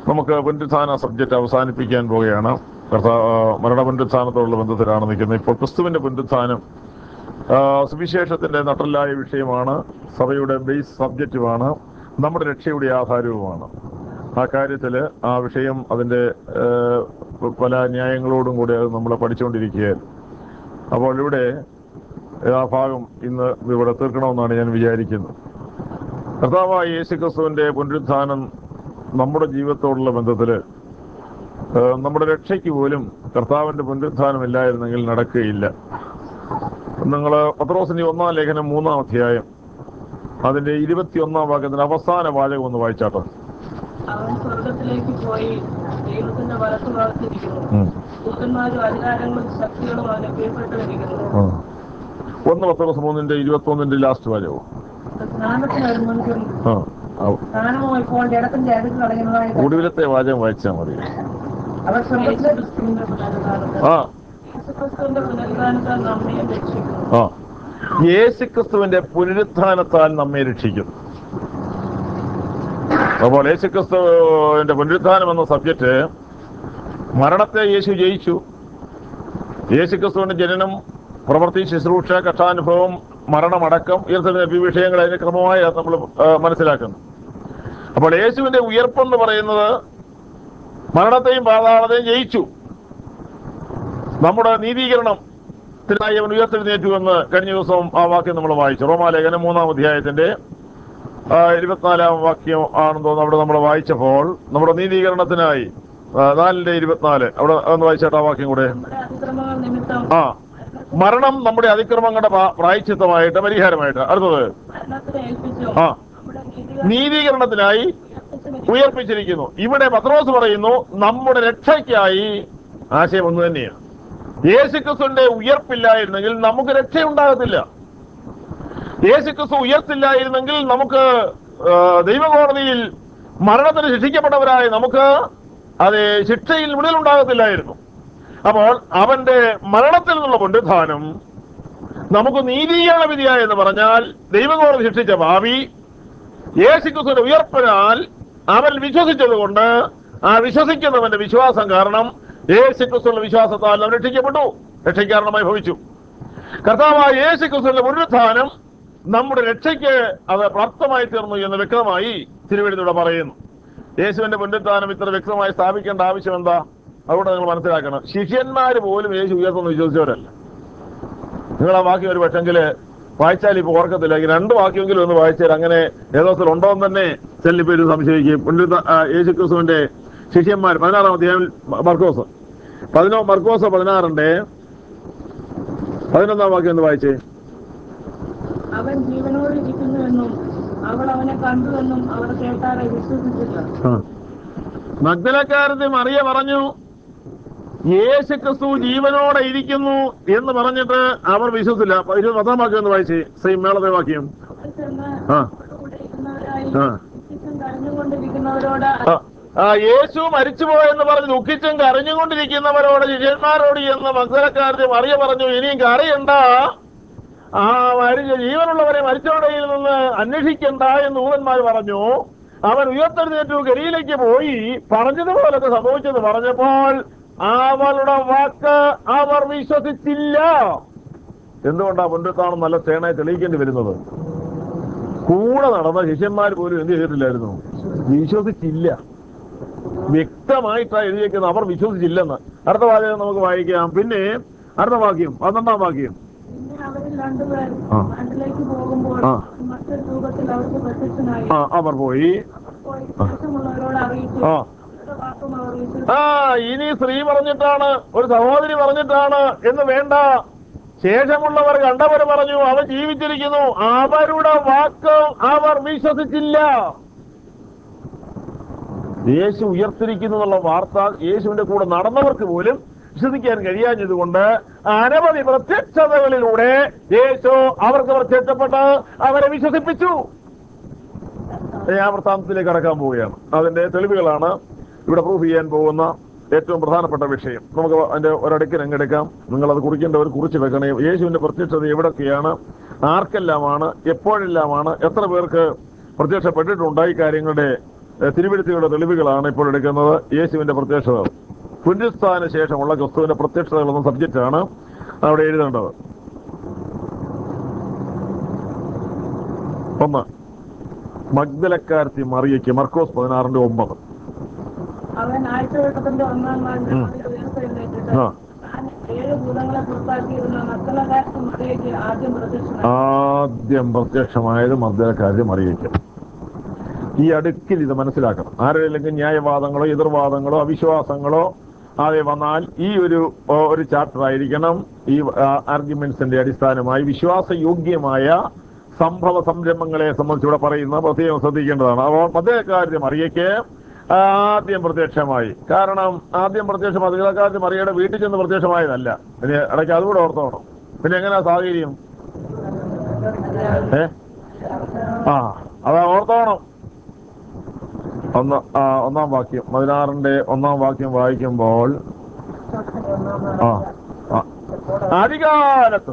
നമുക്ക് പുനരുത്ഥാന സബ്ജക്റ്റ് അവസാനിപ്പിക്കാൻ പോവുകയാണ് കർത്താ മരണ പുനരുത്ഥാനത്തോടുള്ള ബന്ധത്തിലാണ് നിൽക്കുന്നത് ഇപ്പോൾ ക്രിസ്തുവിന്റെ പുനരുത്ഥാനം ആ, സുവിശേഷത്തിന്റെ നട്ടല്ലായ വിഷയമാണ് സഭയുടെ ബേസ് സബ്ജക്റ്റുമാണ് നമ്മുടെ രക്ഷയുടെ ആധാരവുമാണ് ആ കാര്യത്തിൽ ആ വിഷയം അതിന്റെ ആ, പല ന്യായങ്ങളോടും കൂടി അത് നമ്മൾ പഠിച്ചുകൊണ്ടിരിക്കുകയാണ് അപ്പോൾ ഇവിടെ ആ ഭാഗം ഇന്ന് ഇവിടെ തീർക്കണമെന്നാണ് ഞാൻ വിചാരിക്കുന്നത് കർത്താവായ യേശു ക്രിസ്തുവിന്റെ പുനരുത്ഥാനം നമ്മുടെ ജീവിതത്തോടുള്ള ബന്ധത്തില് ആ, നമ്മുടെ രക്ഷയ്ക്ക് പോലും കർത്താവിന്റെ പുനരുത്ഥാനം ഇല്ലായിരുന്നെങ്കിൽ നടക്കുകയില്ല നിങ്ങൾ പത്രോസിന്റെ ഒന്നാം ലേഖനം മൂന്നാം അധ്യായം അതിന്റെ ഇരുപത്തിയൊന്നാം വാക്യത്തിന്റെ അവസാന വാചകം ഒന്ന് വായിച്ചാട്ടോ അവൻ സ്വർഗത്തിലേക്ക് പോയി ദൈവത്തിന്റെ വലത്ത് വളർത്തിരിക്കുന്നു ഉം. ദൂതന്മാരും അധികാരങ്ങളും ശക്തികളും അവനെ കീഴ്പ്പെട്ടിരിക്കുന്നു ആ. ഒന്ന് പത്രോസ് മൂന്നിന്റെ ഇരുപത്തൊന്നിന്റെ ലാസ്റ്റ് വാചകം സ്നാനത്തിന് മുൻപും ആ ആ. സ്നാനമോ ഇപ്പോൾ ജഡത്തിന്റെ അടുത്ത് കളയുന്നതായി ഒടുവിലത്തെ വാചകം വായിച്ചാൽ മതി അവർ സ്വർഗത്തിലെ ക്രിസ്തുവിന്റെ പുനരുദ്ധാനത്താൽ ആ യേശുക്രിസ്തുവിന്റെ പുനരുദ്ധാനത്താൽ നമ്മെ രക്ഷിക്കുന്നു ആ യേശുക്രിസ്തുവിന്റെ പുനരുത്ഥാനത്താൽ നമ്മെ രക്ഷിക്കും അപ്പോൾ യേശുക്രിസ്തുവിന്റെ പുനരുത്ഥാനം എന്ന സബ്ജക്റ്റ് മരണത്തെ യേശു ജയിച്ചു യേശുക്രിസ്തുവിന്റെ ജനനം പ്രവൃത്തി ശുശ്രൂഷ കഷ്ടാനുഭവം മരണമടക്കം ഉയർത്തെഴുന്നേൽപ്പ് ഈ വിഷയങ്ങൾ അതിന് ക്രമമായി നമ്മൾ മനസ്സിലാക്കുന്നു അപ്പോൾ യേശുവിന്റെ ഉയർപ്പെന്ന് പറയുന്നത് മരണത്തെയും പാതാളത്തെയും ജയിച്ചു നമ്മുടെ നീതീകരണം ത്തിനായി അവൻ ഉയർത്തെഴുന്നേറ്റു എന്ന് കഴിഞ്ഞ ദിവസം ആ വാക്യം നമ്മൾ വായിച്ചു റോമാലേഖനം മൂന്നാം അധ്യായത്തിന്റെ ആ, ഇരുപത്തിനാലാം വാക്യം ആണെന്ന് തോന്നുന്നു അവിടെ നമ്മൾ വായിച്ചപ്പോൾ നമ്മുടെ നീതീകരണത്തിനായി ആ, നാലിന്റെ ഇരുപത്തിനാല് അവിടെ ഒന്ന് വായിച്ചാട്ട് ആ വാക്യം കൂടെ നമ്മുടെ അതിക്രമങ്ങൾ നിമിത്തം ആ മരണം നമ്മുടെ അതിക്രമങ്ങളുടെ പ്രാ- പ്രായശ്ചിത്തമായിട്ട് പരിഹാരമായിട്ട് അടുത്തത് മരണത്തിന് ഏൽപ്പിച്ചു ആ നമ്മുടെ നീതികൾ നീതീകരണത്തിനായി ഉയർപ്പിച്ചു ഉയർപ്പിച്ചിരിക്കുന്നു ഇവിടെ പത്രോസ് പറയുന്നു നമ്മുടെ രക്ഷയ്ക്കായി ആശയം ഒന്ന് തന്നെയാണ് യേശുക്രിസ്തുവിന്റെ ഉയർപ്പില്ലായിരുന്നെങ്കിൽ നമുക്ക് രക്ഷയുണ്ടാകത്തില്ല യേശുക്രിസ്തു ഉയർത്തില്ലായിരുന്നെങ്കിൽ നമുക്ക് ആ, ദൈവകോടതിയിൽ മരണത്തിന് ശിക്ഷിക്കപ്പെട്ടവരായ നമുക്ക് അത് ശിക്ഷയിൽ വിടലുണ്ടാകത്തില്ലായിരുന്നു അപ്പോൾ അവന്റെ മരണത്തിൽ നിന്നുള്ള പുനരുത്ഥാനം നമുക്ക് നീതീകരണ വിധിയായി എന്ന് പറഞ്ഞാൽ ദൈവകോടതി ശിക്ഷിച്ച ഭാവി യേശുക്രിസ്തുവിന്റെ ഉയർപ്പിനാൽ അവൻ വിശ്വസിച്ചതുകൊണ്ട് ആ വിശ്വസിക്കുന്നവന്റെ വിശ്വാസം കാരണം യേശുക്രിസ്തുവിന്റെ വിശ്വാസത്താൽ അവൻ രക്ഷിക്കപ്പെട്ടു രക്ഷയ്ക്കാരണമായി ഭവിച്ചു കർത്താവായ യേശുക്രിസ്തുവിന്റെ പുനരുത്ഥാനം നമ്മുടെ രക്ഷയ്ക്ക് അത് പ്രാപ്തമായി തീർന്നു എന്ന് വ്യക്തമായി തിരുവഴുതിലൂടെ പറയുന്നു യേശുവിന്റെ പുനരുത്ഥാനം ഇത്ര വ്യക്തമായി സ്ഥാപിക്കേണ്ട ആവശ്യം എന്താ അതുകൊണ്ട് നിങ്ങൾ മനസ്സിലാക്കണം ശിഷ്യന്മാര് പോലും യേശു ഉയർത്തുന്നു വിശ്വസിച്ചവരല്ല നിങ്ങൾ ആ വാക്യം ഒരു പക്ഷെങ്കിൽ വായിച്ചാൽ ഇപ്പൊ ഓർക്കത്തില്ല ഈ രണ്ട് വാക്യമെങ്കിലും ഒന്ന് വായിച്ചാൽ അങ്ങനെ ഏതോത്തിൽ ഉണ്ടോ എന്ന് തന്നെ ചെല്ലിപ്പേര് സംശയിക്കും പുണ്ഡിത ആ, യേശുക്രിസ്തുവിന്റെ ശിഷ്യന്മാർ പതിനാറാം അധ്യായം മ- മർക്കോസ് പതിനോ മർക്കോസ് പതിനാറിന്റെ പതിനൊന്നാം വാക്യം ഒന്ന് വായിച്ചേ അവൻ ജീവനോട് ഇരിക്കുന്നുവെന്നും അവൾ അവനെ കണ്ടുവെന്നും അവർ കേട്ടാറെ വിശ്വസിച്ചില്ല മഗ്ദലക്കാരത്തെ മറിയ പറഞ്ഞു യേശുക്രിസ്തു ജീവനോടെ ഇരിക്കുന്നു എന്ന് പറഞ്ഞിട്ട് അവർ വിശ്വസില്ല ഇരുപത് പത്താം വാക്യം ഒന്ന് വായിച്ചേ സെയിം മേളത്തെ വാക്യം അവൾ ചെന്ന് ആ കൂടെ ഇരിക്കുന്നവരായി ആ ദുഃഖിച്ചും കരഞ്ഞുകൊണ്ടിരിക്കുന്നവരോട് ആ, ആ യേശു മരിച്ചുപോയെന്ന് പറഞ്ഞ് ദുഃഖിച്ചും കരഞ്ഞുകൊണ്ടിരിക്കുന്നവരോട് ശിഷ്യന്മാരോട് എന്ന് മത്സരക്കാരത്തെ മറിയ പറഞ്ഞു ഇനിയും കരയണ്ട ആ മരിച്ച ജീവനുള്ളവരെ മരിച്ചവരുടെയിൽ നിന്ന് അന്വേഷിക്കണ്ട എന്ന് ഊതന്മാർ പറഞ്ഞു അവൻ ഉയർത്തെഴുന്നേറ്റു ഗരിയിലേക്ക് പോയി പറഞ്ഞതുപോലൊക്കെ സംഭവിച്ചെന്ന് പറഞ്ഞപ്പോൾ അവളുടെ വാക്ക് അവർ വിശ്വസിച്ചില്ല എന്തുകൊണ്ടാ പുനരുത്ഥാനം നല്ല തേണയെ തെളിയിക്കേണ്ടി വരുന്നത് കൂടെ നടന്ന ശിഷ്യന്മാർ പോലും എന്ത് ചെയ്തിട്ടില്ലായിരുന്നു വിശ്വസിച്ചില്ല വ്യക്തമായിട്ടാ എഴുതിയേക്കുന്നത് അവർ വിശ്വസിച്ചില്ലെന്ന് അടുത്ത വാചകം നമുക്ക് വായിക്കാം പിന്നെ അടുത്ത വാക്യം പന്ത്രണ്ടാം വാക്യം പിന്നെ അവരിൽ രണ്ടുപേർ ആ. നാട്ടിലേക്ക് പോകുമ്പോൾ ആ. മറ്റൊരു രൂപത്തിൽ അവർക്ക് പ്രത്യക്ഷനായി ആ അവർ പോയി പോയി ശേഷമുള്ളവരോട് അറിയിച്ചു ആ അവരുടെ വാക്കും അവർ വിശ്വസിച്ചു ആ ഇനി സ്ത്രീ പറഞ്ഞിട്ടാണ് ഒരു സഹോദരി പറഞ്ഞിട്ടാണ് എന്ന് വേണ്ട ശേഷമുള്ളവർ കണ്ടവർ പറഞ്ഞു അവൻ ജീവിച്ചിരിക്കുന്നു അവരുടെ വാക്ക് അവർ വിശ്വസിച്ചില്ല യേശു ഉയർത്തിരിക്കുന്നു എന്നുള്ള വാർത്ത യേശുവിന്റെ കൂടെ നടന്നവർക്ക് പോലും വിശ്വസിക്കാൻ കഴിയാഞ്ഞതുകൊണ്ട് അനവധി പ്രത്യക്ഷതകളിലൂടെ യേശു അവർക്ക് പ്രത്യക്ഷപ്പെട്ട് അവരെ വിശ്വസിപ്പിച്ചു ഞാൻ വൃത്താന്തത്തിലേക്ക് കടക്കാൻ പോവുകയാണ് അതിന്റെ തെളിവുകളാണ് ഇവിടെ പ്രൂഫ് ചെയ്യാൻ പോകുന്ന ഏറ്റവും പ്രധാനപ്പെട്ട വിഷയം നമുക്ക് അതിന്റെ ഒരടുക്കിന് അങ്ങെടുക്കാം നിങ്ങൾ അത് കുറിക്കേണ്ടവർ കുറിച്ച് വെക്കണേ യേശുവിന്റെ പ്രത്യക്ഷത എവിടൊക്കെയാണ് ആർക്കെല്ലാമാണ് എപ്പോഴെല്ലാമാണ് എത്ര പേർക്ക് പ്രത്യക്ഷപ്പെട്ടിട്ടുണ്ട് ഈ കാര്യങ്ങളുടെ ഏഹ്, തിരുവഴുത്തിയുടെ തെളിവുകളാണ് ഇപ്പോൾ എടുക്കുന്നത് യേശുവിന്റെ പ്രത്യക്ഷത പുനരുസ്ഥാന ശേഷമുള്ള ക്രിസ്തുവിന്റെ പ്രത്യക്ഷതകൾ എന്ന സബ്ജക്റ്റാണ് അവിടെ എഴുതേണ്ടത് ഒന്ന് മഗ്ദലക്കാരത്തി മറിയയ്ക്ക് മർക്കോസ് പതിനാറിന്റെ ഒമ്പത് അവൻ ആഴ്ചവട്ടത്തിന്റെ ഒന്നാം നാളിൽ ഉയർത്തെഴുന്നേറ്റിട്ട് ആ. താൻ ഏഴ് ഭൂതങ്ങളെ പുറത്താക്കിയിരുന്ന മക്കളകാരത്തിൽ മറിയയ്ക്ക് ആദ്യം പ്രത്യക്ഷനായി ആദ്യം പ്രത്യക്ഷമായത് മഗ്ദലക്കാരത്തി മറിയയ്ക്ക് ഈ അടുക്കിൽ ഇത് മനസ്സിലാക്കണം ആരെങ്കിലും ന്യായവാദങ്ങളോ എതിർവാദങ്ങളോ അവിശ്വാസങ്ങളോ അതെ വന്നാൽ ഈ ഒരു ഓ, ഒരു ചാപ്റ്റർ ആയിരിക്കണം ഈ ആർഗ്യുമെന്റ്സിന്റെ അടിസ്ഥാനമായി വിശ്വാസയോഗ്യമായ സംഭവ സംരംഭങ്ങളെ സംബന്ധിച്ച് ഇവിടെ പറയുന്ന പ്രത്യേകം ശ്രദ്ധിക്കേണ്ടതാണ് അപ്പോൾ മധ്യകാര്യം മറിയയ്ക്ക് ആദ്യം പ്രത്യക്ഷമായി കാരണം ആദ്യം പ്രത്യക്ഷം മധ്യകാര്യം മറിയയുടെ വീട്ടിൽ ചെന്ന് പ്രത്യക്ഷമായതല്ല പിന്നെ ഇടയ്ക്ക് അതുകൂടെ ഓർത്തോണം പിന്നെ എങ്ങനെയാ സാഹചര്യം ഏ ആ അതാ ഓർത്തോണം ഒന്ന് ആ ഒന്നാം വാക്യം പതിനാറിന്റെ ഒന്നാം വാക്യം വായിക്കുമ്പോൾ ആ ആ. അധികാലത്ത്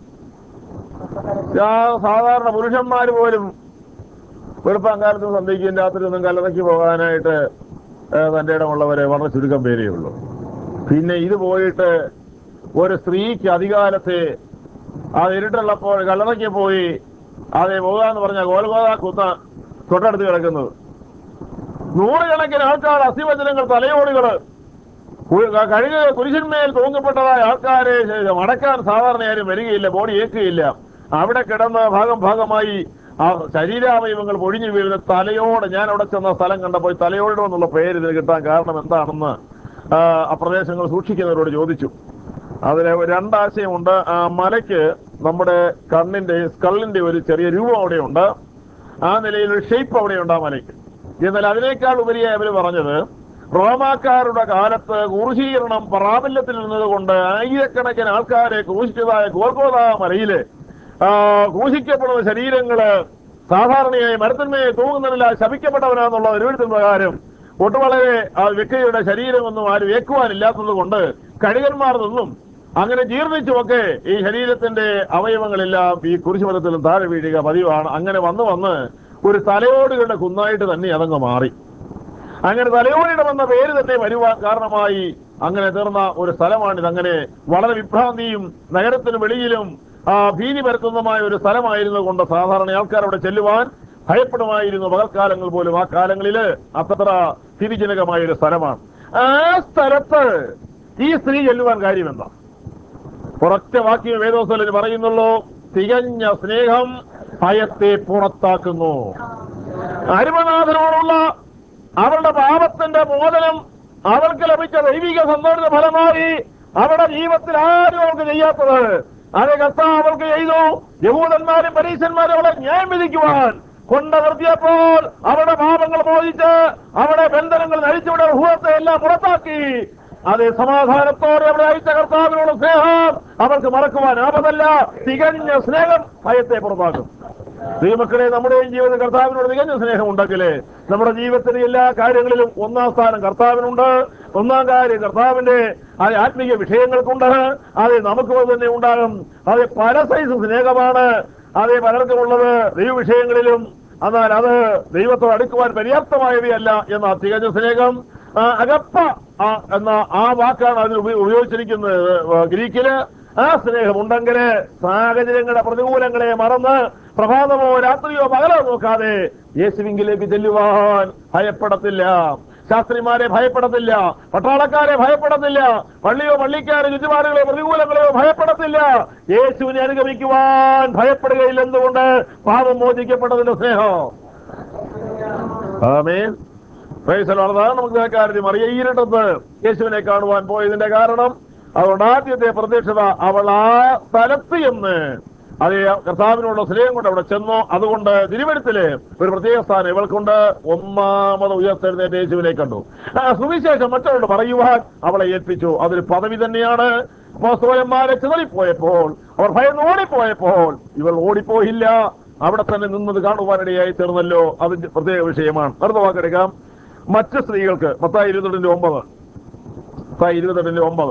സാ- സാധാരണ പുരുഷന്മാർ പോലും വെളുപ്പാങ്കാലത്തും സന്ധ്യയ്ക്കും രാത്രി ഒന്നും കല്ലറയ്ക്ക് പോകാനായിട്ട് ഏ, തന്റെ ഇടമുള്ളവരെ വളരെ ചുരുക്കം പേരേ ഉള്ളൂ പിന്നെ ഇത് പോയിട്ട് ഒരു സ്ത്രീക്ക് അധികാലത്തെ ആ ഇരുട്ടുള്ളപ്പോൾ കല്ലറയ്ക്ക് പോയി അതെ പോകാന്ന് പറഞ്ഞ ഗോൽഗോദ കുത്ത തൊട്ടടുത്ത് കിടക്കുന്നത് നൂറുകണക്കിന് ആൾക്കാർ അസ്ഥിവചനങ്ങൾ തലയോടുകള് കു- കഴുക കുരിശന്മേൽ തൂങ്ങപ്പെട്ടതായ ആൾക്കാരെ മടക്കാൻ സാധാരണ ആരും വരികയില്ല ബോഡി ഏൽക്കുകയില്ല അവിടെ കിടന്ന് ഭാഗം ഭാഗമായി ആ ശരീരാവയവങ്ങൾ പൊഴിഞ്ഞു വീഴുന്ന തലയോട് ഞാൻ അവിടെ ചെന്ന സ്ഥലം കണ്ടപ്പോൾ തലയോട് എന്നുള്ള പേര് ഇതിന് കിട്ടാൻ കാരണം എന്താണെന്ന് ആ, ആ പ്രദേശങ്ങൾ സൂക്ഷിക്കുന്നവരോട് ചോദിച്ചു അതിന് ഒരു രണ്ടാശയമുണ്ട് ആ മലയ്ക്ക് നമ്മുടെ കണ്ണിന്റെ സ്കള്ളിന്റെ ഒരു ചെറിയ രൂപം അവിടെയുണ്ട് ആ നിലയിൽ ഒരു ഷേപ്പ് അവിടെയുണ്ട് ആ മലയ്ക്ക് എന്നാൽ അതിനേക്കാൾ ഉപരിയായി അവർ പറഞ്ഞത് റോമാക്കാരുടെ കാലത്ത് ക്രൂശീകരണം പ്രാബല്യത്തിൽ നിന്നതുകൊണ്ട് ആയിരക്കണക്കിന് ആൾക്കാരെ ക്രൂശിച്ചതായ ഗോൽഗോദ മലയില് ആ, ക്രൂശിക്കപ്പെടുന്ന ശരീരങ്ങള് സാധാരണയായി മരത്തിന്മേൽ തൂങ്ങുന്നതില്ല ശപിക്കപ്പെട്ടവനാന്നുള്ള ഒരുവിധത്തിൽ പ്രകാരം ഒട്ടു വളരെ ആ വ്യക്തിയുടെ ശരീരമൊന്നും ആരും ഏക്കുവാനില്ലാത്തത് കൊണ്ട് കഴുകന്മാർ നിന്നും അങ്ങനെ ജീർണിച്ചുമൊക്കെ ഈ ശരീരത്തിന്റെ അവയവങ്ങളെല്ലാം ഈ കുരിശുമരത്തിലും താഴെ വീഴുക പതിവാണ് അങ്ങനെ വന്ന് വന്ന് ഒരു തലയോടുകളുടെ കുന്നായിട്ട് തന്നെ അതങ്ങ് മാറി അങ്ങനെ തലയോടിടം എന്ന പേര് തന്നെ വരുവാൻ കാരണമായി അങ്ങനെ തീർന്ന ഒരു സ്ഥലമാണിത് അങ്ങനെ വളരെ വിഭ്രാന്തിയും നഗരത്തിന് വെളിയിലും ആ ഭീതി പരത്തുന്നതുമായ ഒരു സ്ഥലമായിരുന്നു കൊണ്ട് സാധാരണ ആൾക്കാർ അവിടെ ചെല്ലുവാൻ ഭയപ്പെടുമായിരുന്നു പകൽക്കാലങ്ങൾ പോലും ആ കാലങ്ങളില് അത്ര സ്ഥിതിജനകമായ ഒരു സ്ഥലമാണ് ആ സ്ഥലത്ത് ഈ സ്ത്രീ ചെല്ലുവാൻ കാര്യം എന്താ ഒരൊറ്റ വാക്യം വേദോസ്വലിന് പറയുന്നുള്ളൂ തികഞ്ഞ സ്നേഹം ഭയത്തെ പുറത്താക്കുന്നു അരുമനാഥനോടുള്ള അവരുടെ പാപത്തിന്റെ മോചനം അവർക്ക് ലഭിച്ച ദൈവിക സന്തോഷ ഫലമായി അവരുടെ ജീവിതത്തിൽ ആരും അവർക്ക് ചെയ്യാത്തത് അത് കർത്താവ് അവർക്ക് ചെയ്തു യഹൂദന്മാരും പരീശന്മാരും അവളെ ന്യായം വിധിക്കുവാൻ കൊണ്ട് നിർത്തിയപ്പോൾ അവരുടെ പാപങ്ങൾ മോചിച്ച് അവരുടെ ബന്ധനങ്ങൾ നഴിച്ചുവിടെ ഭൂതത്തെ എല്ലാം പുറത്താക്കി അത് സമാധാനത്തോടെ അവിടെ അയച്ച കർത്താവിനോട് സ്നേഹം അവർക്ക് മറക്കുവാൻ ആപതല്ല തികഞ്ഞ സ്നേഹം ഭയത്തെ പുറത്താക്കും ദൈവമക്കളെ നമ്മുടെയും ജീവിത കർത്താവിനോട് തികഞ്ഞ സ്നേഹം ഉണ്ടെങ്കിലേ നമ്മുടെ ജീവിതത്തിലെ എല്ലാ കാര്യങ്ങളിലും ഒന്നാം സ്ഥാനം കർത്താവിനുണ്ട് ഒന്നാം കാര്യം കർത്താവിന്റെ അത് ആത്മീയ വിഷയങ്ങൾക്കുണ്ട് അത് നമുക്ക് തന്നെ ഉണ്ടാകും അത് പല സൈസ് സ്നേഹമാണ് അത് പലർക്കുമുള്ളത് ദൈവ വിഷയങ്ങളിലും എന്നാൽ അത് ദൈവത്തോട് അടുക്കുവാൻ പര്യാപ്തമായവയല്ല എന്ന തികഞ്ഞ സ്നേഹം ആ, അകപ്പ ആ, എന്ന ആ വാക്കാണ് അതിന് ഉപ- ഉപയോഗിച്ചിരിക്കുന്നത് ഏ, ഗ്രീക്കില് ആ സ്നേഹമുണ്ടെങ്കിൽ സാഹചര്യങ്ങളുടെ പ്രതികൂലങ്ങളെ മറന്ന് പ്രഭാതമോ രാത്രിയോ പകലോ നോക്കാതെ യേശുവിങ്കിലേക്ക് ചെല്ലുവാൻ ഭയപ്പെടത്തില്ല ശാസ്ത്രിമാരെ ഭയപ്പെടത്തില്ല പട്ടാളക്കാരെ ഭയപ്പെടത്തില്ല പള്ളിയോ പള്ളിക്കാരെ ചുറ്റുപാടുകളോ പ്രതികൂലങ്ങളെയോ ഭയപ്പെടത്തില്ല യേശുവിനെ അനുഗമിക്കുവാൻ ഭയപ്പെടുകയില്ല എന്തുകൊണ്ട് പാപം മോചിക്കപ്പെട്ടതിന്റെ സ്നേഹം ആമേൻ പ്രൈസ് ദി ലോർഡ്. അതാണ് നമുക്ക് ആ കാര്യം അറിയാം ഈ ഇരട്ടത്ത് യേശുവിനെ കാണുവാൻ പോയതിന്റെ കാരണം അതുകൊണ്ട് ആദ്യത്തെ പ്രത്യക്ഷത അവൾ ആ സ്ഥലത്ത് എന്ന് അത് കർത്താവിനുള്ള സ്നേഹം കൊണ്ട് അവിടെ ചെന്നു അതുകൊണ്ട് തിരുവനന്തപുരത്തില് ഒരു പ്രത്യേക സ്ഥാനം ഇവൾക്കുണ്ട് ഒന്നാമത് ഉയർത്തെഴുന്നേറ്റ് യേശുവിനെ കണ്ടു ആ സുവിശേഷം മറ്റവരോട് പറയുവാൻ അവളെ ഏൽപ്പിച്ചു അതൊരു പദവി തന്നെയാണ് അപ്പോസ്തലന്മാരെ ചിതറിപ്പോയപ്പോൾ അവർ ഭയന്ന് ഓടിപ്പോയപ്പോൾ ഇവൾ ഓടിപ്പോയില്ല അവിടെ തന്നെ നിന്നത് കാണുവാനിടയായി തീർന്നല്ലോ അത് പ്രത്യേക വിഷയമാണ് അടുത്ത വാക്കെടുക്കാം മറ്റ് സ്ത്രീകൾക്ക് പത്തായി ഇരുപത്തെട്ടിന്റെ ഒമ്പത് പത്തായി ഇരുപത്തെട്ടിന്റെ ഒമ്പത്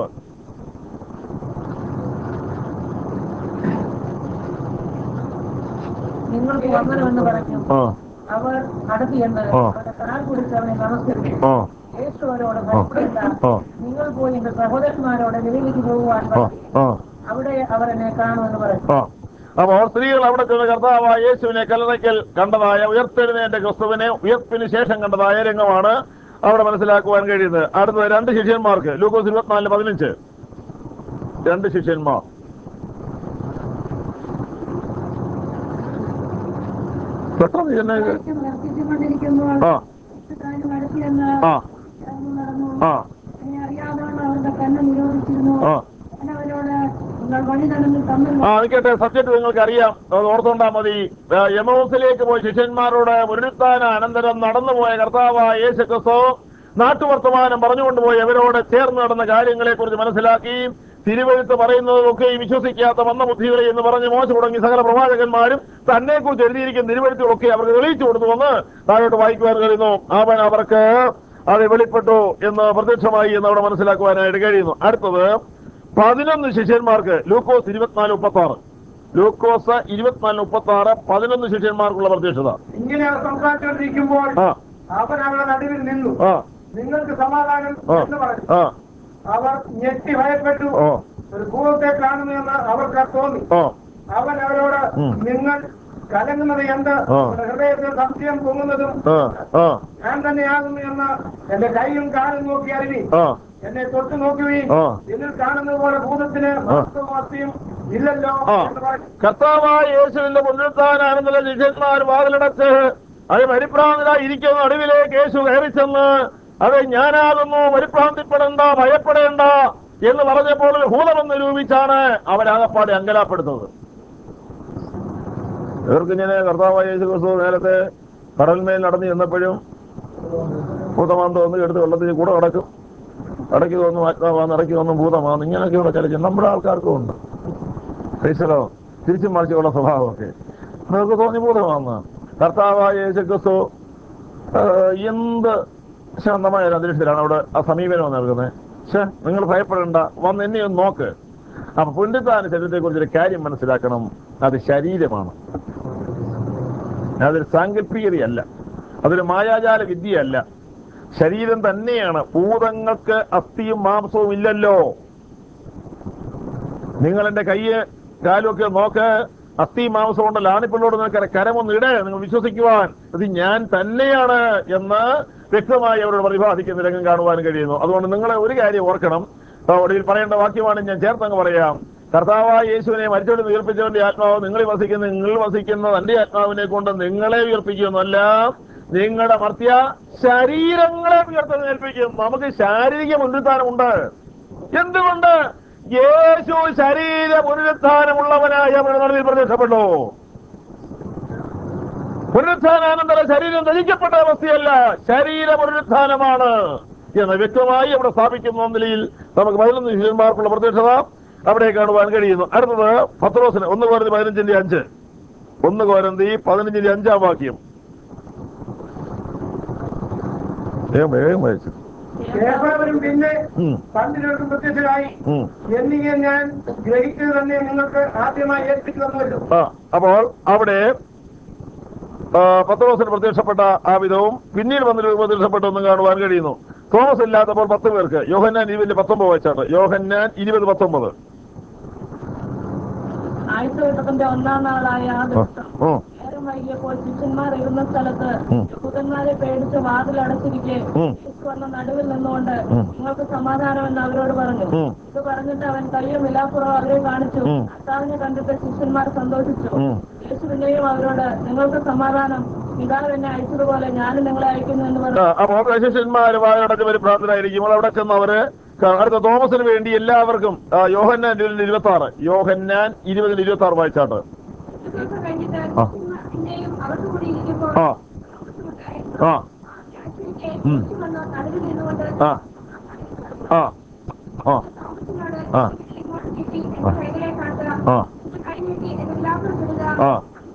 നിങ്ങൾക്ക് വന്ദനമെന്ന് പറഞ്ഞു ആ അവർ അടുത്തിയെന്ന് ആ. അവരുടെ കാൽ പിടിച്ച് അവനെ നമസ്കരിച്ചു ആ യേശു അവരോട് ഭയപ്പെടേണ്ട ആ നിങ്ങൾ പോയി എന്റെ സഹോദരന്മാരോട് വെളിയിലേക്ക് പോകുവാൻ ആ പറഞ്ഞു. ആ അവിടെ അവർ എന്നെ കാണുമെന്ന് പറഞ്ഞു ആ അപ്പോൾ സ്ത്രീകൾ അവിടെ ചെന്ന് കർത്താവായ യേശുവിനെ കല്ലറയ്ക്കൽ കണ്ടതായ ഉയർത്തെഴുന്നേറ്റ ക്രിസ്തുവിനെ ഉയർപ്പിന് ശേഷം കണ്ടതായ രംഗമാണ് അവിടെ മനസ്സിലാക്കുവാൻ കഴിയുന്നത് അടുത്തത് രണ്ട് ശിഷ്യന്മാർക്ക് ലൂക്കോസ് ഇരുപത്തിനാലിന് പതിനഞ്ച് രണ്ട് ശിഷ്യന്മാർ പെട്ടെന്ന് ചെന്നേ നിർത്തിച്ചുകൊണ്ടിരിക്കുമ്പോൾ ആ കാര്യം അടുത്തിയെന്ന് ആ ഇറങ്ങി നടന്നു ആ എന്നെ അറിയാതവണ്ണം അവരുടെ കണ്ണ് നിരോധിച്ചിരുന്നു ആ ഞാൻ അവരോട് നിങ്ങൾ വഴി നടന്ന് തമ്മിൽ ആ നിൽക്കട്ടെ സബ്ജക്ട് നിങ്ങൾക്ക് അറിയാം അത് ഓർത്തോണ്ടാ മതി ആ, യമൗസിലേക്ക് പോയി ശിഷ്യന്മാരോട് പുനരുത്ഥാന അനന്തരം നടന്നുപോയ കർത്താവായ യേശു ക്രിസ്തു നാട്ടുവർത്തമാനം പറഞ്ഞുകൊണ്ടുപോയി അവരോട് ചേർന്ന് നടന്ന കാര്യങ്ങളെ കുറിച്ച് മനസ്സിലാക്കി തിരുവഴുത്ത് പറയുന്നതൊക്കെ വിശ്വസിക്കാത്ത മന്ദബുദ്ധികളെ എന്ന് പറഞ്ഞ് മോശം തുടങ്ങി സകല പ്രവാചകന്മാരും തന്നെ കുറിച്ച് എഴുതിയിരിക്കുന്ന തിരുവഴുത്തുകളൊക്കെ അവർക്ക് തെളിയിച്ചു കൊടുത്തുവന്ന് താഴോട്ട് വായിക്കുവാൻ കഴിയുന്നു അവൻ അവർക്ക് അത് വെളിപ്പെട്ടു എന്ന് പ്രത്യക്ഷമായി എന്ന് അവിടെ മനസ്സിലാക്കുവാനായിട്ട് കഴിയുന്നു അടുത്തത് പതിനൊന്ന് ശിഷ്യന്മാർക്ക് ലൂക്കോസ് ഇരുപത്തിനാല് മുപ്പത്തി ആറ് ലൂക്കോസ് ഇരുപത്തിനാല് മുപ്പത്തി ആറ് പതിനൊന്ന് ശിഷ്യന്മാർക്കുള്ള പ്രത്യക്ഷത ഇങ്ങനെ അവർ സംസാരിച്ചുകൊണ്ടിരിക്കുമ്പോൾ ആ അവൻ അവരുടെ നടുവിൽ നിന്നു ആ നിങ്ങൾക്ക് സമാധാനം ആ എന്ന് പറഞ്ഞു ആ അവർ ഞെട്ടി ഭയപ്പെട്ടു ഓ ഒരു ഭൂതത്തെ കാണുന്നുവെന്ന് അവർക്ക് തോന്നി ഓ അവൻ അവരോട് ഉം. നിങ്ങൾ കലങ്ങുന്നത് എന്ത് ആ. നിങ്ങളുടെ ഹൃദയത്തിൽ സംശയം പൊങ്ങുന്നതും ആ ആ ഞാൻ തന്നെയാകുന്നു എന്ന് എന്റെ കൈയും കാലും നോക്കി അറിവി ആ എന്നെ തൊട്ട് നോക്കുകയും ആ. എന്നിൽ കാണുന്നത് പോലെ ഭൂതത്തിന് വാസ്തവമസ്തിയും ഇല്ലല്ലോ ആ എന്ന് പറഞ്ഞു കർത്താവായ യേശുവിന്റെ പുനരുത്ഥാന അനന്തര ശിഷ്യന്മാർ വാതിലടച്ച് അത് പരിഭ്രാന്തരായി ഇരിക്കുന്ന നടുവിലേക്ക് യേശു കയറി ചെന്ന് അത് ഞാനാകുന്നു പരിഭ്രാന്തിപ്പെടേണ്ട ഭയപ്പെടേണ്ട എന്ന് പറഞ്ഞപ്പോൾ ഒരു ഭൂതമെന്ന് രൂപിച്ചാണ് അവരാകപ്പാടെ അങ്കലാപ്പെടുന്നത് ഇവർക്ക് ഇങ്ങനെ കർത്താവായ യേശു ക്രിസ്തു നേരത്തെ കടൽമേൽ നടന്നു ചെന്നപ്പോഴും ഭൂതമാന്തം ഒന്ന് എടുത്ത് വെള്ളത്തിൽ കൂടെ കിടക്കും ഇടയ്ക്ക് തോന്നും ആത്മാവാന്ന് ഇടയ്ക്ക് തോന്നും ഭൂതമാന്ന് ഇങ്ങനെയൊക്കെയുള്ള ചില നമ്മുടെ ആൾക്കാർക്കും ഉണ്ട് ക്രൈസ്തലോ തിരിച്ചും മറിച്ചുള്ള സ്വഭാവമൊക്കെ നമുക്ക് തോന്നി ഭൂതമാന്ന് കർത്താവായ യേശു ക്രിസ്തു ആ, എന്ത് ശാന്തമായ ഒരു അന്തരീക്ഷത്തിലാണ് അവിടെ ആ സമീപനം നൽകുന്നത് പക്ഷേ നിങ്ങൾ ഭയപ്പെടേണ്ട വന്ന് എന്നെ ഒന്ന് നോക്ക് അപ്പൊ പുണ്യത്താന ശരീരത്തെ കുറിച്ചൊരു കാര്യം മനസ്സിലാക്കണം അത് ശരീരമാണ് അതൊരു സാങ്കല്പികതയല്ല അതൊരു മായാജാല വിദ്യയല്ല ശരീരം തന്നെയാണ് ഭൂതങ്ങൾക്ക് അസ്ഥിയും മാംസവും ഇല്ലല്ലോ നിങ്ങൾ എന്റെ കയ്യ് കാലും ഒക്കെ നോക്ക് അസ്ഥി മാംസം ഉണ്ടല്ലോ ആണിപ്പിള്ളോട് നിങ്ങൾക്ക് കരമൊന്ന് ഇടേ നിങ്ങൾ വിശ്വസിക്കുവാൻ ഇത് ഞാൻ തന്നെയാണ് എന്ന് വ്യക്തമായി അവരോട് പ്രതിപാദിക്കുന്ന രംഗം കാണുവാൻ കഴിയുന്നു അതുകൊണ്ട് നിങ്ങളെ ഒരു കാര്യം ഓർക്കണം ആ, ഒടുവിൽ പറയേണ്ട വാക്യമാണ് ഞാൻ ചേർത്തങ്ങ് പറയാം കർത്താവായ യേശുവിനെ മരിച്ചോട് ഉയർപ്പിച്ചവന്റെ ആത്മാവ് നിങ്ങളിൽ വസിക്കുന്ന നിങ്ങൾ വസിക്കുന്ന തന്റെ ആത്മാവിനെ കൊണ്ട് നിങ്ങളെ ഉയർപ്പിക്കുന്നല്ല നിങ്ങളുടെ മർത്യ ശരീരങ്ങളെ ഉയർത്തെഴുന്നേൽപ്പിക്കും നമുക്ക് ശാരീരിക മുൻനിർത്താനമുണ്ട് എന്തുകൊണ്ട് യേശു ശരീര പുനരുത്ഥാനമുള്ളവനായ നമ്മുടെ നടുവിൽ പ്രത്യക്ഷപ്പെട്ടു പുനരുത്ഥാനാനന്തര ശരീരം ധരിക്കപ്പെട്ട അവസ്ഥയല്ല ശരീര പുനരുത്ഥാനമാണ് എന്ന് വ്യക്തമായി അവിടെ സ്ഥാപിക്കുന്ന നിലയിൽ നമുക്ക് പതിനൊന്ന് ശിഷ്യന്മാർക്കുള്ള പ്രത്യക്ഷത അവിടെ കാണുവാൻ കഴിയുന്നു അടുത്തത് പത്രോസിന് ഒന്ന് കോരന്തി പതിനഞ്ചിന്റെ അഞ്ച് ഒന്ന് കോരന്തി പതിനഞ്ചിന്റെ അഞ്ചാം വാക്യം വേഗം വേഗം വായിച്ചു ഏവരും പിന്നെ ഉം, പണ്ടിനോട് പ്രത്യക്ഷരായി ഉം. എന്നിങ്ങനെ ഞാൻ ഗ്രഹിച്ചത് തന്നെ നിങ്ങൾക്ക് ആദ്യമായി ഏൽപ്പിച്ചു തന്നുവല്ലോ ആ അപ്പോൾ അവിടെ ആ, പത്രോസിന് പ്രത്യക്ഷപ്പെട്ട ആ വിധവും പിന്നീട് വന്നിട്ട് പ്രത്യക്ഷപ്പെട്ടൊന്നും കാണുവാൻ കഴിയുന്നു തോമസ് ഇല്ലാത്തപ്പോൾ പത്ത് പേർക്ക് യോഹന്നാൻ ഇരുപതിൽ പത്തൊമ്പത് വെച്ചാണ് യോഹന്നാൻ ഇരുപത് പത്തൊമ്പത് ആഴ്ചവട്ടത്തിന്റെ ഒന്നാം നാളായ ആ ദിവസം ഉം, നേരം വൈകിയപ്പോൾ ശിഷ്യന്മാർ ഇരുന്ന സ്ഥലത്ത് ഉം. യഹൂദന്മാരെ പേടിച്ച് വാതിലടച്ചിരിക്കെ ഉം. യേശു വന്ന നടുവിൽ നിന്നുകൊണ്ട് ഉം. നിങ്ങൾക്ക് സമാധാനമെന്ന് അവരോട് പറഞ്ഞു ഉം. ഇത് പറഞ്ഞിട്ട് അവൻ കയ്യും വിലാപ്പുറവും അവരെ കാണിച്ചു ഉം. കർത്താവിനെ കണ്ടിട്ട് ശിഷ്യന്മാർ സന്തോഷിച്ചു ഉം. യേശു പിന്നെയും അവരോട് നിങ്ങൾക്ക് സമാധാനം പിതാവ് എന്നെ അയച്ചതുപോലെ ഞാനും നിങ്ങളെ അയക്കുന്നു എന്ന് ആ, പറഞ്ഞു അപ്പോൾ ശിഷ്യന്മാര് വായടച്ച് പരിഭ്രാന്തരായിരിക്കും അവിടെ ചെന്നവര് ക- അടുത്ത തോമസിന് വേണ്ടി എല്ലാവർക്കും ആ, യോഹന്നാൻ ഇരുപത്തി ആറ് യോഹന്നാൻ ഇരുപതിന് ഇരുപത്തി ആറ് വായിച്ചാട്ട് ദിവസം കഴിഞ്ഞിട്ട് ആ. പിന്നെയും അവർക്ക് കൂടി ഇരിക്കുമ്പോൾ ആ ആ ഉം. നടുവിൽ നിന്നുകൊണ്ട് ആ ആ ആ ആ. ആ. ആ